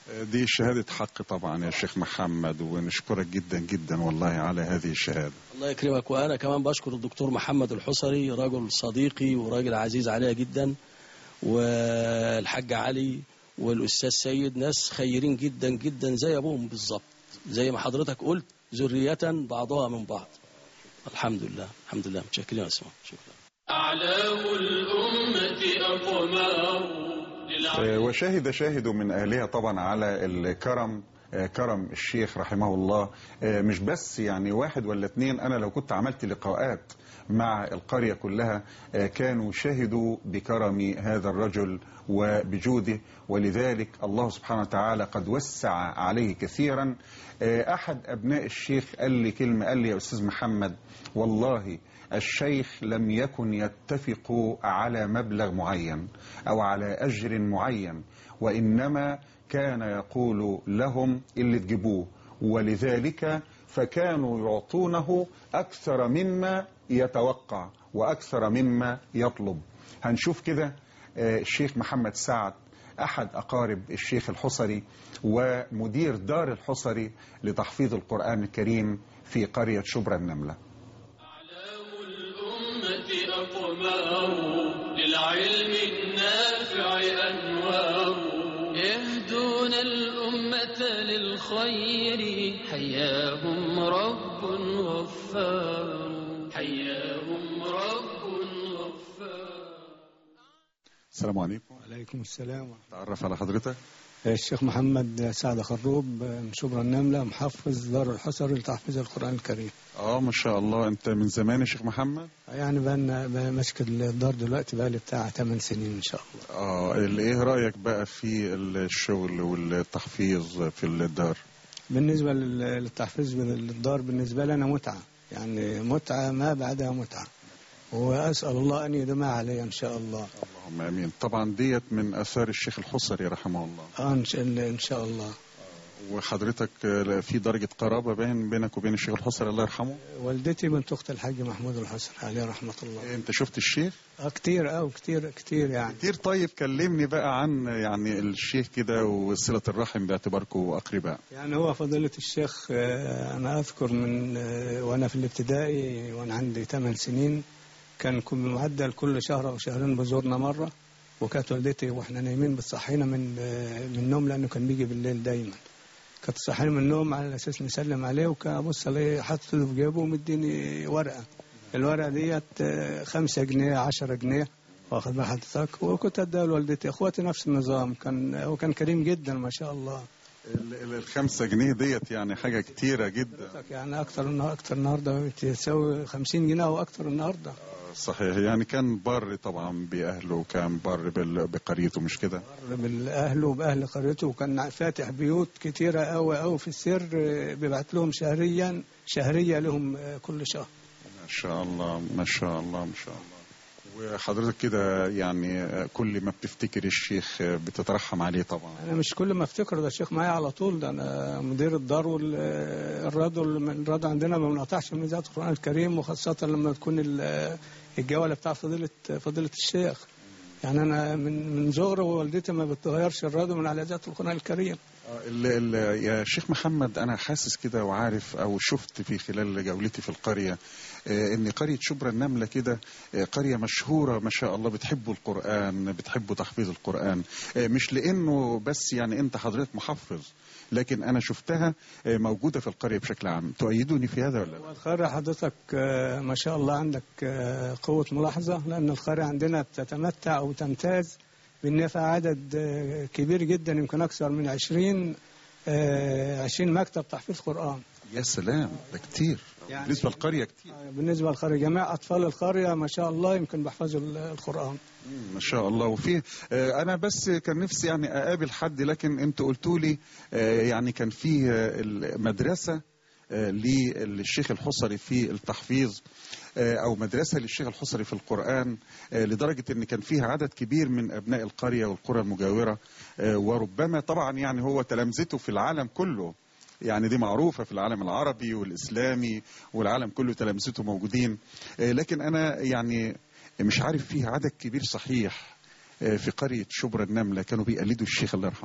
دي شهادة حق طبعا يا شيخ محمد ونشكرك جدا جدا والله على هذه الشهادة الله يكرمك وانا كمان بشكر الدكتور محمد الحصري رجل صديقي وراجل عزيز عليا جدا والحاج علي والاستاذ سيد ناس خيرين جدا جدا زي ابوهم بالظبط زي ما حضرتك قلت ذرية بعضها من بعض الحمد لله الحمد لله متشكرين يا اسماء شكرا أعلام الأمة أقمار آه، وشهد شاهد من أهلها طبعا على الكرم آه، كرم الشيخ رحمه الله آه، مش بس يعني واحد ولا اتنين أنا لو كنت عملت لقاءات مع القرية كلها آه، كانوا شهدوا بكرم هذا الرجل وبجوده ولذلك الله سبحانه وتعالى قد وسع عليه كثيرا آه، أحد أبناء الشيخ قال لي كلمة قال لي يا أستاذ محمد والله الشيخ لم يكن يتفق على مبلغ معين أو على أجر معين وإنما كان يقول لهم اللي تجيبوه ولذلك فكانوا يعطونه أكثر مما يتوقع وأكثر مما يطلب هنشوف كده آه، الشيخ محمد سعد أحد أقارب الشيخ الحصري ومدير دار الحصري لتحفيظ القرآن الكريم في قرية شبرا النملة الأمة أقمار للعلم النافع أنوار يهدون الأمة للخير حياهم رب غفار حياهم رب غفار السلام عليكم عليكم السلام تعرف على حضرتك الشيخ محمد سعد خروب من شبرا النملة محفظ دار الحصر لتحفيظ القرآن الكريم اه ما شاء الله انت من زمان يا شيخ محمد يعني بقى ماسك الدار دلوقتي بقى لي بتاع 8 سنين ان شاء الله اه ال- ايه رايك بقى في الشغل والتحفيظ في الدار بالنسبة لل- للتحفيظ للدار بالنسبة لي أنا متعة يعني متعة ما بعدها متعة وأسأل الله أن يدمها علي إن شاء الله اللهم امين طبعا ديت من اثار الشيخ الحصري رحمه الله آه إن شاء الله إن شاء الله وحضرتك آه، في درجه قرابه بين بينك وبين الشيخ الحصري الله يرحمه والدتي بنت أخت الحاج محمود الحسن عليه رحمة الله انت شفت الشيخ آه كتير أو كتير كتير يعني كتير طيب كلمني بقى عن يعني الشيخ كده وصله الرحم باعتباركم اقرباء يعني هو فضيلة الشيخ آه، أنا أذكر من آه، وأنا في الابتدائي وأنا عندي 8 سنين كان كل معدل كل شهر أو شهرين بزورنا مرة وكانت والدتي وإحنا نايمين بتصحينا من آه، من النوم لأنه كان بيجي بالليل دايما كانت تصحينا من النوم على أساس نسلم عليه وكان أبص ألاقيه حاطط ايده في جيبه ومديني ورقة الورقة ديت آه، خمسة جنيه عشرة جنيه واخد بال حضرتك وكنت اديها لوالدتي اخواتي نفس النظام كان هو كان كريم جدا ما شاء الله ال- ال- الخمسة جنيه ديت يعني حاجة كتيرة جدا يعني اكتر اكتر النهارده تساوي 50 جنيه او اكتر النهارده صحيح يعني كان بر طبعا بأهله وكان بر بال- بقريته مش كده بالاهل وباهل قريته وكان فاتح بيوت كتيره قوي قوي في السر آه، بيبعت لهم شهريا شهريه لهم آه، كل شهر ما شاء الله ما شاء الله ما شاء الله وحضرتك كده يعني آه، كل ما بتفتكر الشيخ آه، بتترحم عليه طبعا انا مش كل ما افتكر ده الشيخ معايا على طول ده انا مدير الدار والرادو الرادو عندنا ما بنقطعش من ذات القران الكريم وخاصه لما تكون ال- الجوله بتاع فضيله فضيله الشيخ يعني انا من من صغري ووالدتي ما بتغيرش الرادو من على ذات القران الكريم ال ال يا شيخ محمد أنا حاسس كده وعارف أو شفت في خلال جولتي في القرية آه، إن قرية شبرا النملة كده آه، قرية مشهورة ما شاء الله بتحبوا القرآن بتحبوا تحفيظ القرآن آه، مش لأنه بس يعني أنت حضرتك محفظ لكن أنا شفتها آه، موجودة في القرية بشكل عام تؤيدوني في هذا ولا لا؟ والقرية حضرتك آه، ما شاء الله عندك آه، قوة ملاحظة لأن القرية عندنا بتتمتع أو تمتاز بأن فيها عدد آه، كبير جدا يمكن أكثر من 20 آه، 20 مكتب تحفيظ قرآن يا سلام ده كتير يعني- بالنسبة للقرية كتير بالنسبة للقرية جميع أطفال القرية ما شاء الله يمكن بيحفظوا ال- القرآن ما شاء الله وفي آه، انا بس كان نفسي يعني اقابل حد لكن انتوا قلتوا لي آه، يعني كان في آه، المدرسه آه، للشيخ الحصري في التحفيظ آه، او مدرسه للشيخ الحصري في القران آه، لدرجه ان كان فيها عدد كبير من ابناء القريه والقرى المجاوره آه، وربما طبعا يعني هو تلامذته في العالم كله يعني دي معروفة في العالم العربي والإسلامي والعالم كله تلامذته موجودين آه، لكن أنا يعني مش عارف فيه عدد كبير صحيح آه، في قرية شبرا النملة كانوا بيقلدوا الشيخ الله يرحمه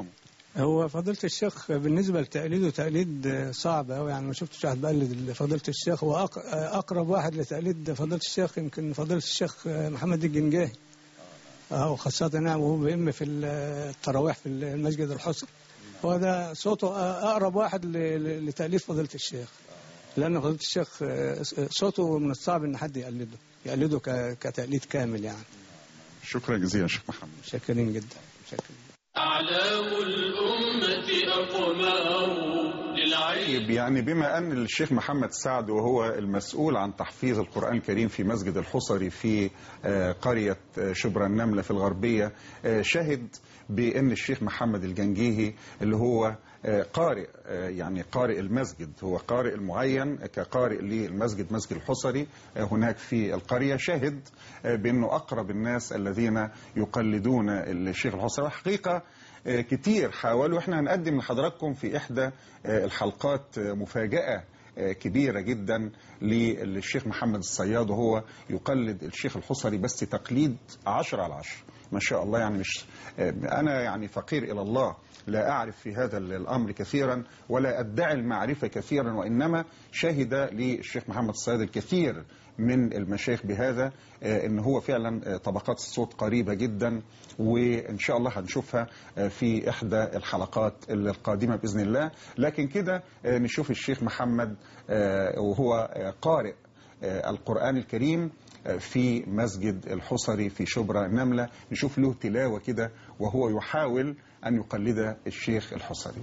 هو فضيلة الشيخ بالنسبة لتقليده تقليد صعب أوي يعني ما شفتش واحد بقلد فضيلة الشيخ هو أق- أقرب واحد لتقليد فضيلة الشيخ يمكن فضيلة الشيخ محمد الجنجاهي اه وخاصة نعم وهو بيئم في التراويح في المسجد الحصري هو ده صوته أقرب واحد ل- ل- لتأليف فضيلة الشيخ لأن فضيلة الشيخ آه، صوته من الصعب إن حد يقلده يقلده ك- كتقليد كامل يعني شكرا جزيلا شيخ محمد شاكرين جدا شاكرين أعلام الأمة أقمار للعلم طيب يعني بما أن الشيخ محمد سعد وهو المسؤول عن تحفيظ القرآن الكريم في مسجد الحصري في آه، قرية آه، شبرا النملة في الغربية آه، شهد بأن الشيخ محمد الجنجيهي اللي هو آه، قارئ آه، يعني قارئ المسجد هو قارئ المعين كقارئ للمسجد مسجد الحصري آه، هناك في القرية شهد آه، بأنه أقرب الناس الذين يقلدون الشيخ الحصري حقيقة آه، كتير حاولوا احنا هنقدم لحضراتكم في إحدى آه، الحلقات آه، مفاجأة آه، كبيرة جدا للشيخ محمد الصياد وهو يقلد الشيخ الحصري بس تقليد عشر على عشر ما شاء الله يعني مش آه، أنا يعني فقير إلى الله لا أعرف في هذا الأمر كثيرا ولا أدعي المعرفة كثيرا وإنما شهد للشيخ محمد الصياد الكثير من المشايخ بهذا آه، ان هو فعلا آه، طبقات الصوت قريبه جدا وان شاء الله هنشوفها آه، في احدى الحلقات القادمه باذن الله لكن كده آه، نشوف الشيخ محمد آه، وهو آه، قارئ آه، القران الكريم آه، في مسجد الحصري في شبرا النمله نشوف له تلاوه كده وهو يحاول ان يقلد الشيخ الحصري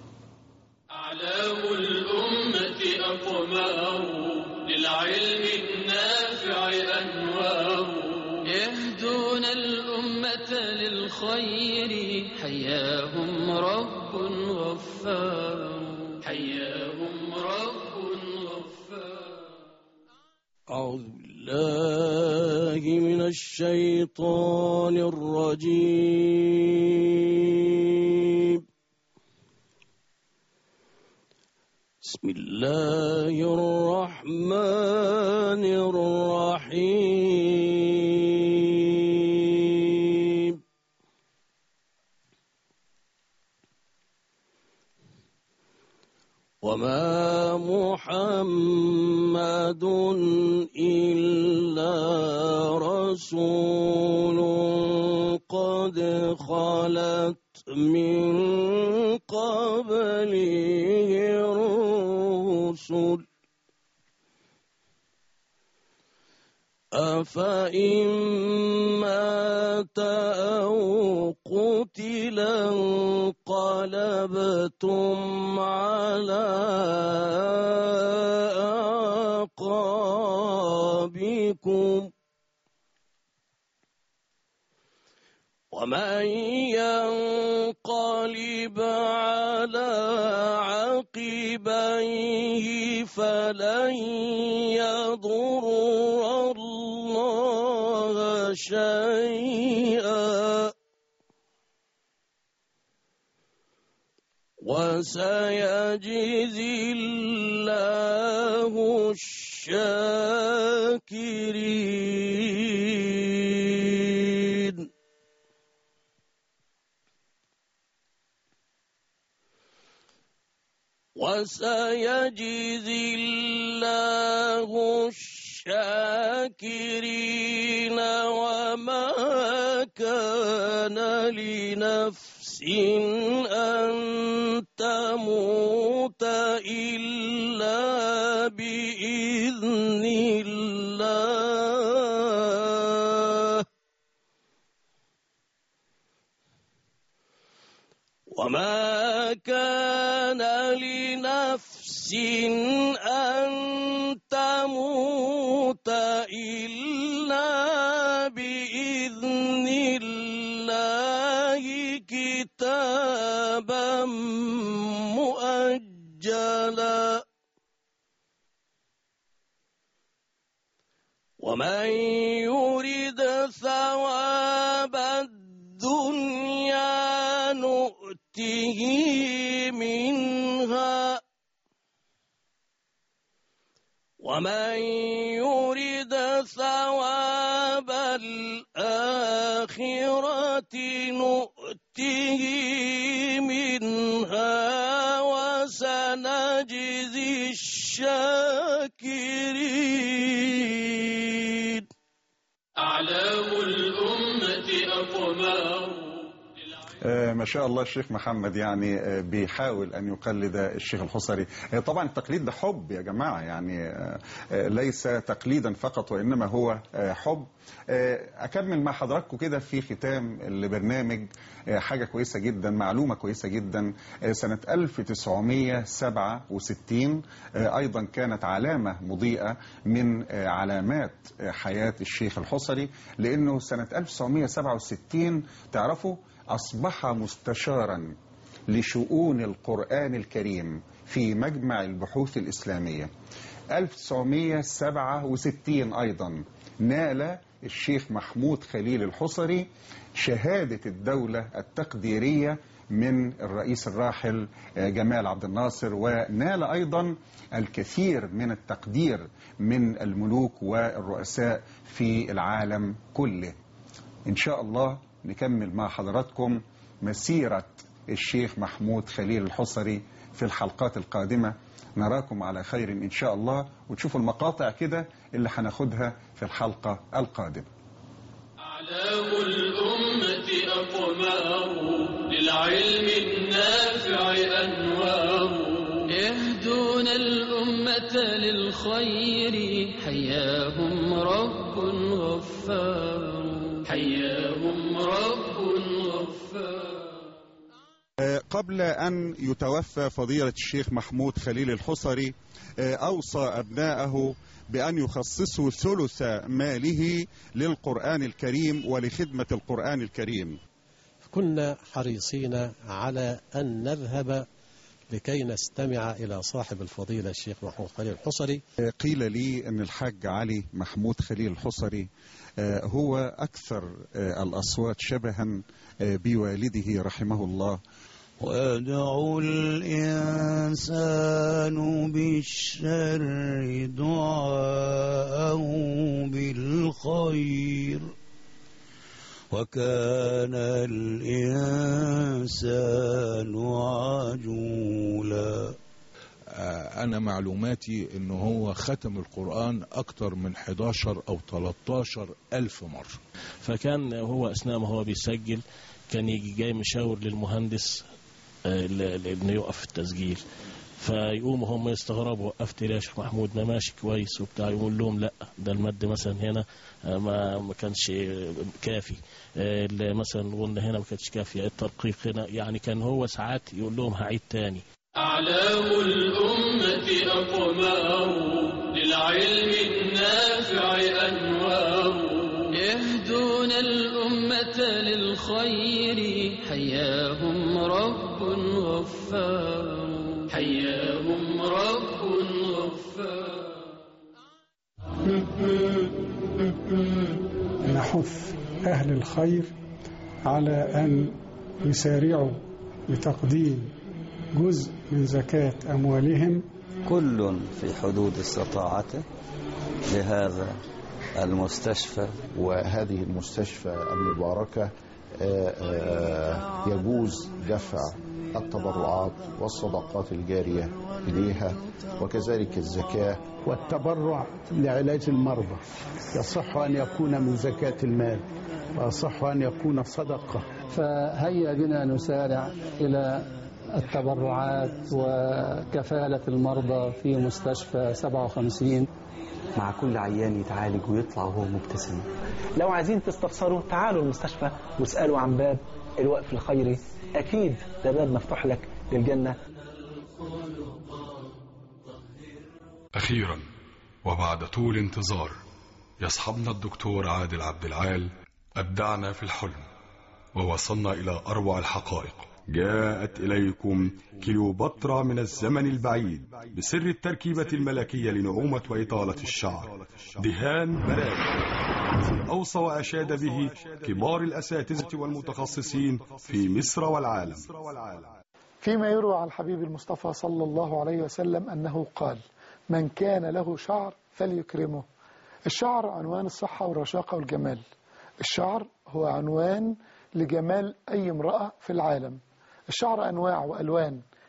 أعلام الأمة أقمار للعلم النافع أنوار يهدون الأمة للخير حياهم رب غفار حياهم رب غفار أعوذ بالله من الشيطان الرجيم بسم الله الرحمن الرحيم وما محمد إلا رسول قد خلت من قبله الرسل أفإن مات أو قتلا انقلبتم على أعقابكم ومن ينقلب على عقبيه فلن يضر الله شيئا وسيجزي الله الشاكرين وسيجزي الله الشاكرين وما كان لنفس أن تموت إلا بإذن الله وما كان لنفس أن تموت إلا بإذن الله كتابا مؤجلا ومن يرد ثواب الدنيا نؤته منها ومن يرد ثواب الآخرة نؤته منها الشاكرين أعلام الأمة أقمار آه، ما شاء الله الشيخ محمد يعني آه، بيحاول أن يقلد الشيخ الحصري آه، طبعا التقليد ده حب يا جماعة يعني آه، آه، ليس تقليدا فقط وإنما هو آه، حب آه، أكمل مع حضراتكم كده في ختام البرنامج آه، حاجة كويسة جدا معلومة كويسة جدا آه، سنة 1967 آه، أيضا كانت علامة مضيئة من آه، علامات آه، حياة الشيخ الحصري لأنه سنة 1967 تعرفوا أصبح مستشارا لشؤون القرآن الكريم في مجمع البحوث الإسلامية 1967 أيضا نال الشيخ محمود خليل الحصري شهادة الدولة التقديرية من الرئيس الراحل جمال عبد الناصر ونال أيضا الكثير من التقدير من الملوك والرؤساء في العالم كله إن شاء الله نكمل مع حضراتكم مسيرة الشيخ محمود خليل الحصري في الحلقات القادمة نراكم على خير إن شاء الله وتشوفوا المقاطع كده اللي هناخدها في الحلقة القادمة أعلام الأمة أقمار للعلم النافع أنوار يهدون الأمة للخير حياهم رب غفار حياهم رب غفار آه، قبل أن يتوفى فضيلة الشيخ محمود خليل الحصري آه، أوصى أبناءه بأن يخصصوا ثلث ماله للقرآن الكريم ولخدمة القرآن الكريم كنا حريصين على أن نذهب لكي نستمع إلى صاحب الفضيلة الشيخ محمود خليل الحصري آه، قيل لي أن الحاج علي محمود خليل الحصري آه، هو أكثر آه، الأصوات شبها آه، بوالده رحمه الله ويدعو الإنسان بالشر دعاءه بالخير وكان الإنسان عجولا آه، أنا معلوماتي إن هو ختم القرآن أكتر من 11 أو 13 ألف مرة فكان هو اثناء ما هو بيسجل كان يجي جاي مشاور للمهندس آه، ل- ل- انه يوقف التسجيل فيقوموا هم يستغربوا وقفت ليه يا شيخ محمود ما ماشي كويس وبتاع يقول لهم لا ده المد مثلا هنا آه، ما ما كانش آه، كافي آه، اللي مثلا قلنا هنا ما كانش كافي الترقيق هنا يعني كان هو ساعات يقول لهم هعيد تاني أعلام الأمة أقمار للعلم النافع أنوار يهدون الأمة للخير حياهم رب غفار حياهم رب غفار نحث أهل الخير على أن يسارعوا بتقديم جزء من زكاة أموالهم كل في حدود استطاعته لهذا المستشفى وهذه المستشفى المباركة آه، آه، يجوز دفع التبرعات والصدقات الجارية إليها وكذلك الزكاة والتبرع لعلاج المرضى يصح أن يكون من زكاة المال ويصح أن يكون صدقة فهيا بنا نسارع إلى التبرعات وكفالة المرضى في مستشفى 57 مع كل عيان يتعالج ويطلع وهو مبتسم لو عايزين تستفسروا تعالوا المستشفى واسألوا عن باب الوقف الخيري أكيد ده باب مفتوح لك للجنة أخيرا وبعد طول انتظار يصحبنا الدكتور عادل عبد العال أبدعنا في الحلم ووصلنا إلى أروع الحقائق جاءت إليكم كليوباترا من الزمن البعيد بسر التركيبة الملكية لنعومة وإطالة الشعر دهان براك أوصى وأشاد به كبار الأساتذة والمتخصصين في مصر والعالم فيما يروى عن الحبيب المصطفى صلى الله عليه وسلم أنه قال من كان له شعر فليكرمه الشعر عنوان الصحة والرشاقة والجمال الشعر هو عنوان لجمال أي امرأة في العالم الشعر أنواع وألوان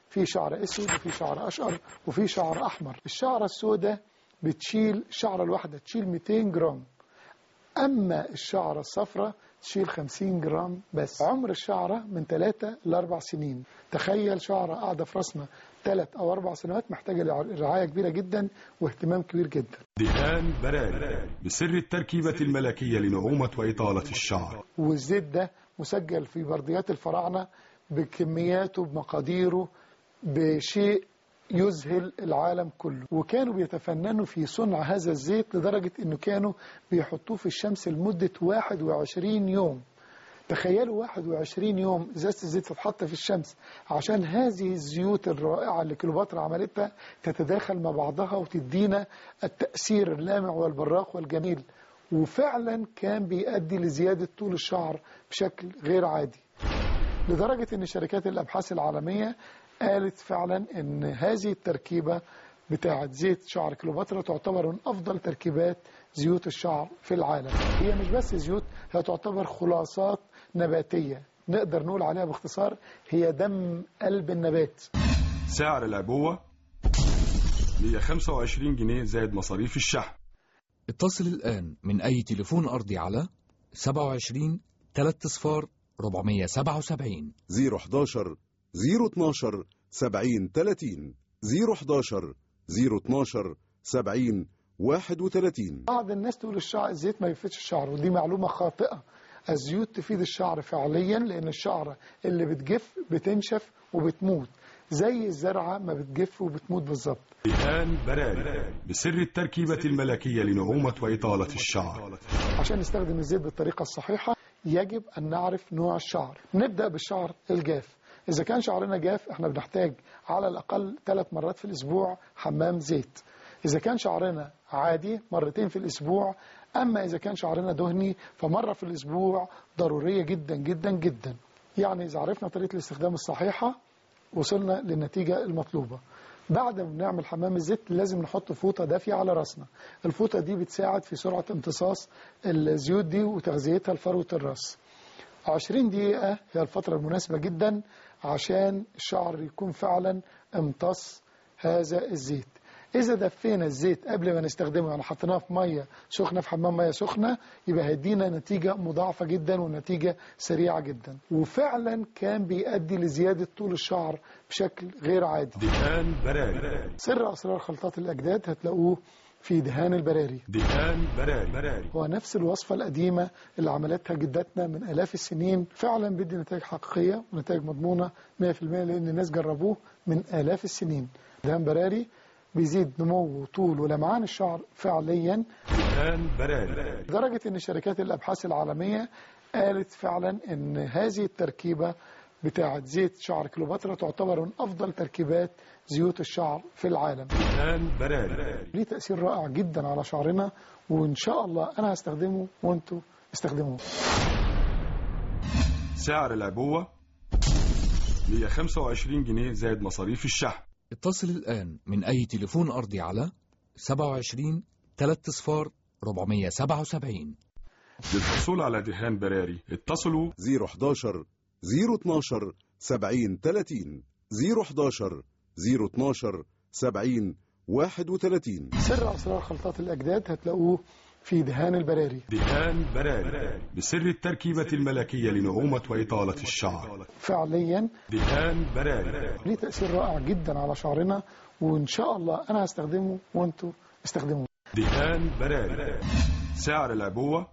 في شعر اسود وفي شعر اشقر وفي شعر احمر الشعره السوداء بتشيل الشعره الواحده تشيل 200 جرام اما الشعره الصفراء تشيل 50 جرام بس عمر الشعره من 3 ل 4 سنين تخيل شعره قاعده في راسنا 3 او 4 سنوات محتاجه رعايه كبيره جدا واهتمام كبير جدا دهان براري بسر التركيبة الملكية لنعومة وإطالة الشعر والزيت ده مسجل في برديات الفراعنه بكمياته بمقاديره بشيء يذهل العالم كله وكانوا بيتفننوا في صنع هذا الزيت لدرجة انه كانوا بيحطوه في الشمس لمدة 21 يوم تخيلوا 21 يوم ازازة الزيت تتحط في الشمس عشان هذه الزيوت الرائعة اللي كليوباترا عملتها تتداخل مع بعضها وتدينا التأثير اللامع والبراق والجميل وفعلا كان بيؤدي لزيادة طول الشعر بشكل غير عادي لدرجة ان شركات الابحاث العالمية قالت فعلا ان هذه التركيبة بتاعة زيت شعر كليوباترا تعتبر من افضل تركيبات زيوت الشعر في العالم هي مش بس زيوت هي تعتبر خلاصات نباتية نقدر نقول عليها باختصار هي دم قلب النبات سعر العبوة 125 جنيه زائد مصاريف الشحن اتصل الآن من أي تليفون أرضي على 27 3 صفار 477 011 012 70 30 011 012 70 31 بعض الناس تقول الشعر الزيت ما يفيدش الشعر ودي معلومة خاطئة الزيوت تفيد الشعر فعليا لأن الشعرة اللي بتجف بتنشف وبتموت زي الزرعة ما بتجف وبتموت بالظبط دهان براري بسر التركيبة الملكية لنعومة وإطالة الشعر عشان نستخدم الزيت بالطريقة الصحيحة يجب أن نعرف نوع الشعر نبدأ بالشعر الجاف إذا كان شعرنا جاف احنا بنحتاج على الأقل ثلاث مرات في الأسبوع حمام زيت إذا كان شعرنا عادي مرتين في الأسبوع أما إذا كان شعرنا دهني فمرة في الأسبوع ضرورية جدا جدا جدا يعني إذا عرفنا طريقة الاستخدام الصحيحة وصلنا للنتيجة المطلوبة بعد ما بنعمل حمام الزيت لازم نحط فوطة دافية على راسنا الفوطة دي بتساعد في سرعة امتصاص الزيوت دي وتغذيتها لفروة الراس 20 دقيقة هي الفترة المناسبة جدا عشان الشعر يكون فعلا امتص هذا الزيت إذا دفينا الزيت قبل ما نستخدمه يعني حطيناه في مية سخنة في حمام مية سخنة يبقى هيدينا نتيجة مضاعفة جدا ونتيجة سريعة جدا وفعلا كان بيؤدي لزيادة طول الشعر بشكل غير عادي دهان براري سر أسرار خلطات الأجداد هتلاقوه في دهان البراري دهان براري هو نفس الوصفة القديمة اللي عملتها جداتنا من آلاف السنين فعلا بيدي نتائج حقيقية ونتائج مضمونة 100% لأن الناس جربوه من آلاف السنين دهان براري بيزيد نمو وطول ولمعان الشعر فعليا دهان براري لدرجة ان شركات الابحاث العالمية قالت فعلا ان هذه التركيبة بتاعة زيت شعر كليوباترا تعتبر من افضل تركيبات زيوت الشعر في العالم دهان براري ليه تأثير رائع جدا على شعرنا وان شاء الله انا هستخدمه وانتوا استخدموه سعر العبوة 125 جنيه زائد مصاريف الشحن اتصل الآن من أي تليفون أرضي على 27 3 صفار 477 للحصول على دهان براري اتصلوا 011 012 70 30 011 012 70 31 سر أسرار خلطات الأجداد هتلاقوه في دهان البراري دهان براري بسر التركيبة الملكية لنعومة وإطالة الشعر فعليا دهان براري ليه تأثير رائع جدا على شعرنا وإن شاء الله أنا هستخدمه وأنتوا استخدموه دهان براري سعر العبوة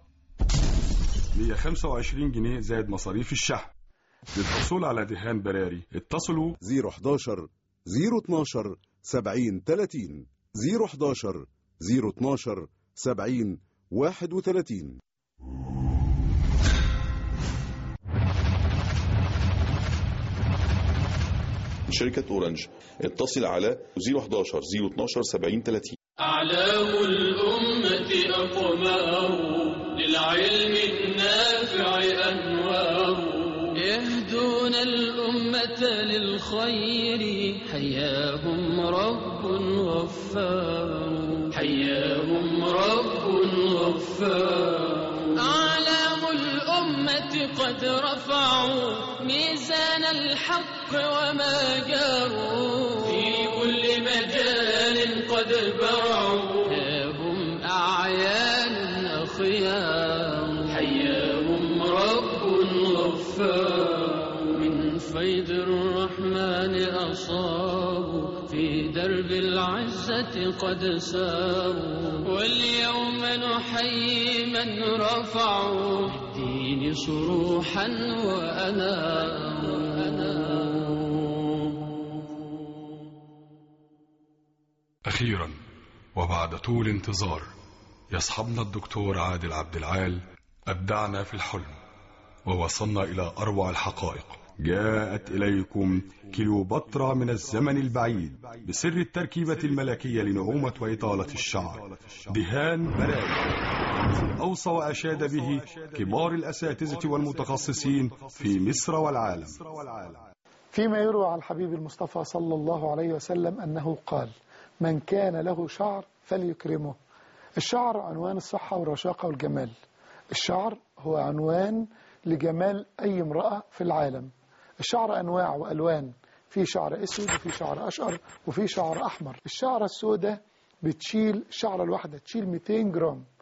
125 جنيه زائد مصاريف الشحن للحصول على دهان براري اتصلوا 011 012 70 30 011 012 70 31 شركة أورنج اتصل على 011 012 70 30 أعلام الأمة أقمار للعلم النافع أنوار يهدون الأمة الأمة للخير حياهم رب غفار حياهم رب غفار أعلام الأمة قد رفعوا ميزان الحق وما جاروا في كل مجال قد برعوا هم أعيان أخيار حياهم رب غفار من فيض الرحمن أصابوا في درب العزة قد ساروا واليوم نحيي من رفعوا الدين صروحا وأناروا أخيرا وبعد طول انتظار يصحبنا الدكتور عادل عبد العال أبدعنا في الحلم ووصلنا إلى أروع الحقائق جاءت إليكم كيلوباترا من الزمن البعيد بسر التركيبة الملكية لنعومة وإطالة الشعر دهان بلاغ أوصى وأشاد به كبار الأساتذة والمتخصصين في مصر والعالم فيما يروى عن الحبيب المصطفى صلى الله عليه وسلم أنه قال من كان له شعر فليكرمه الشعر عنوان الصحة والرشاقة والجمال الشعر هو عنوان لجمال أي امرأة في العالم الشعر أنواع وألوان في شعر أسود وفي شعر أشقر وفي شعر أحمر الشعرة السوداء بتشيل الشعرة الواحدة تشيل 200 جرام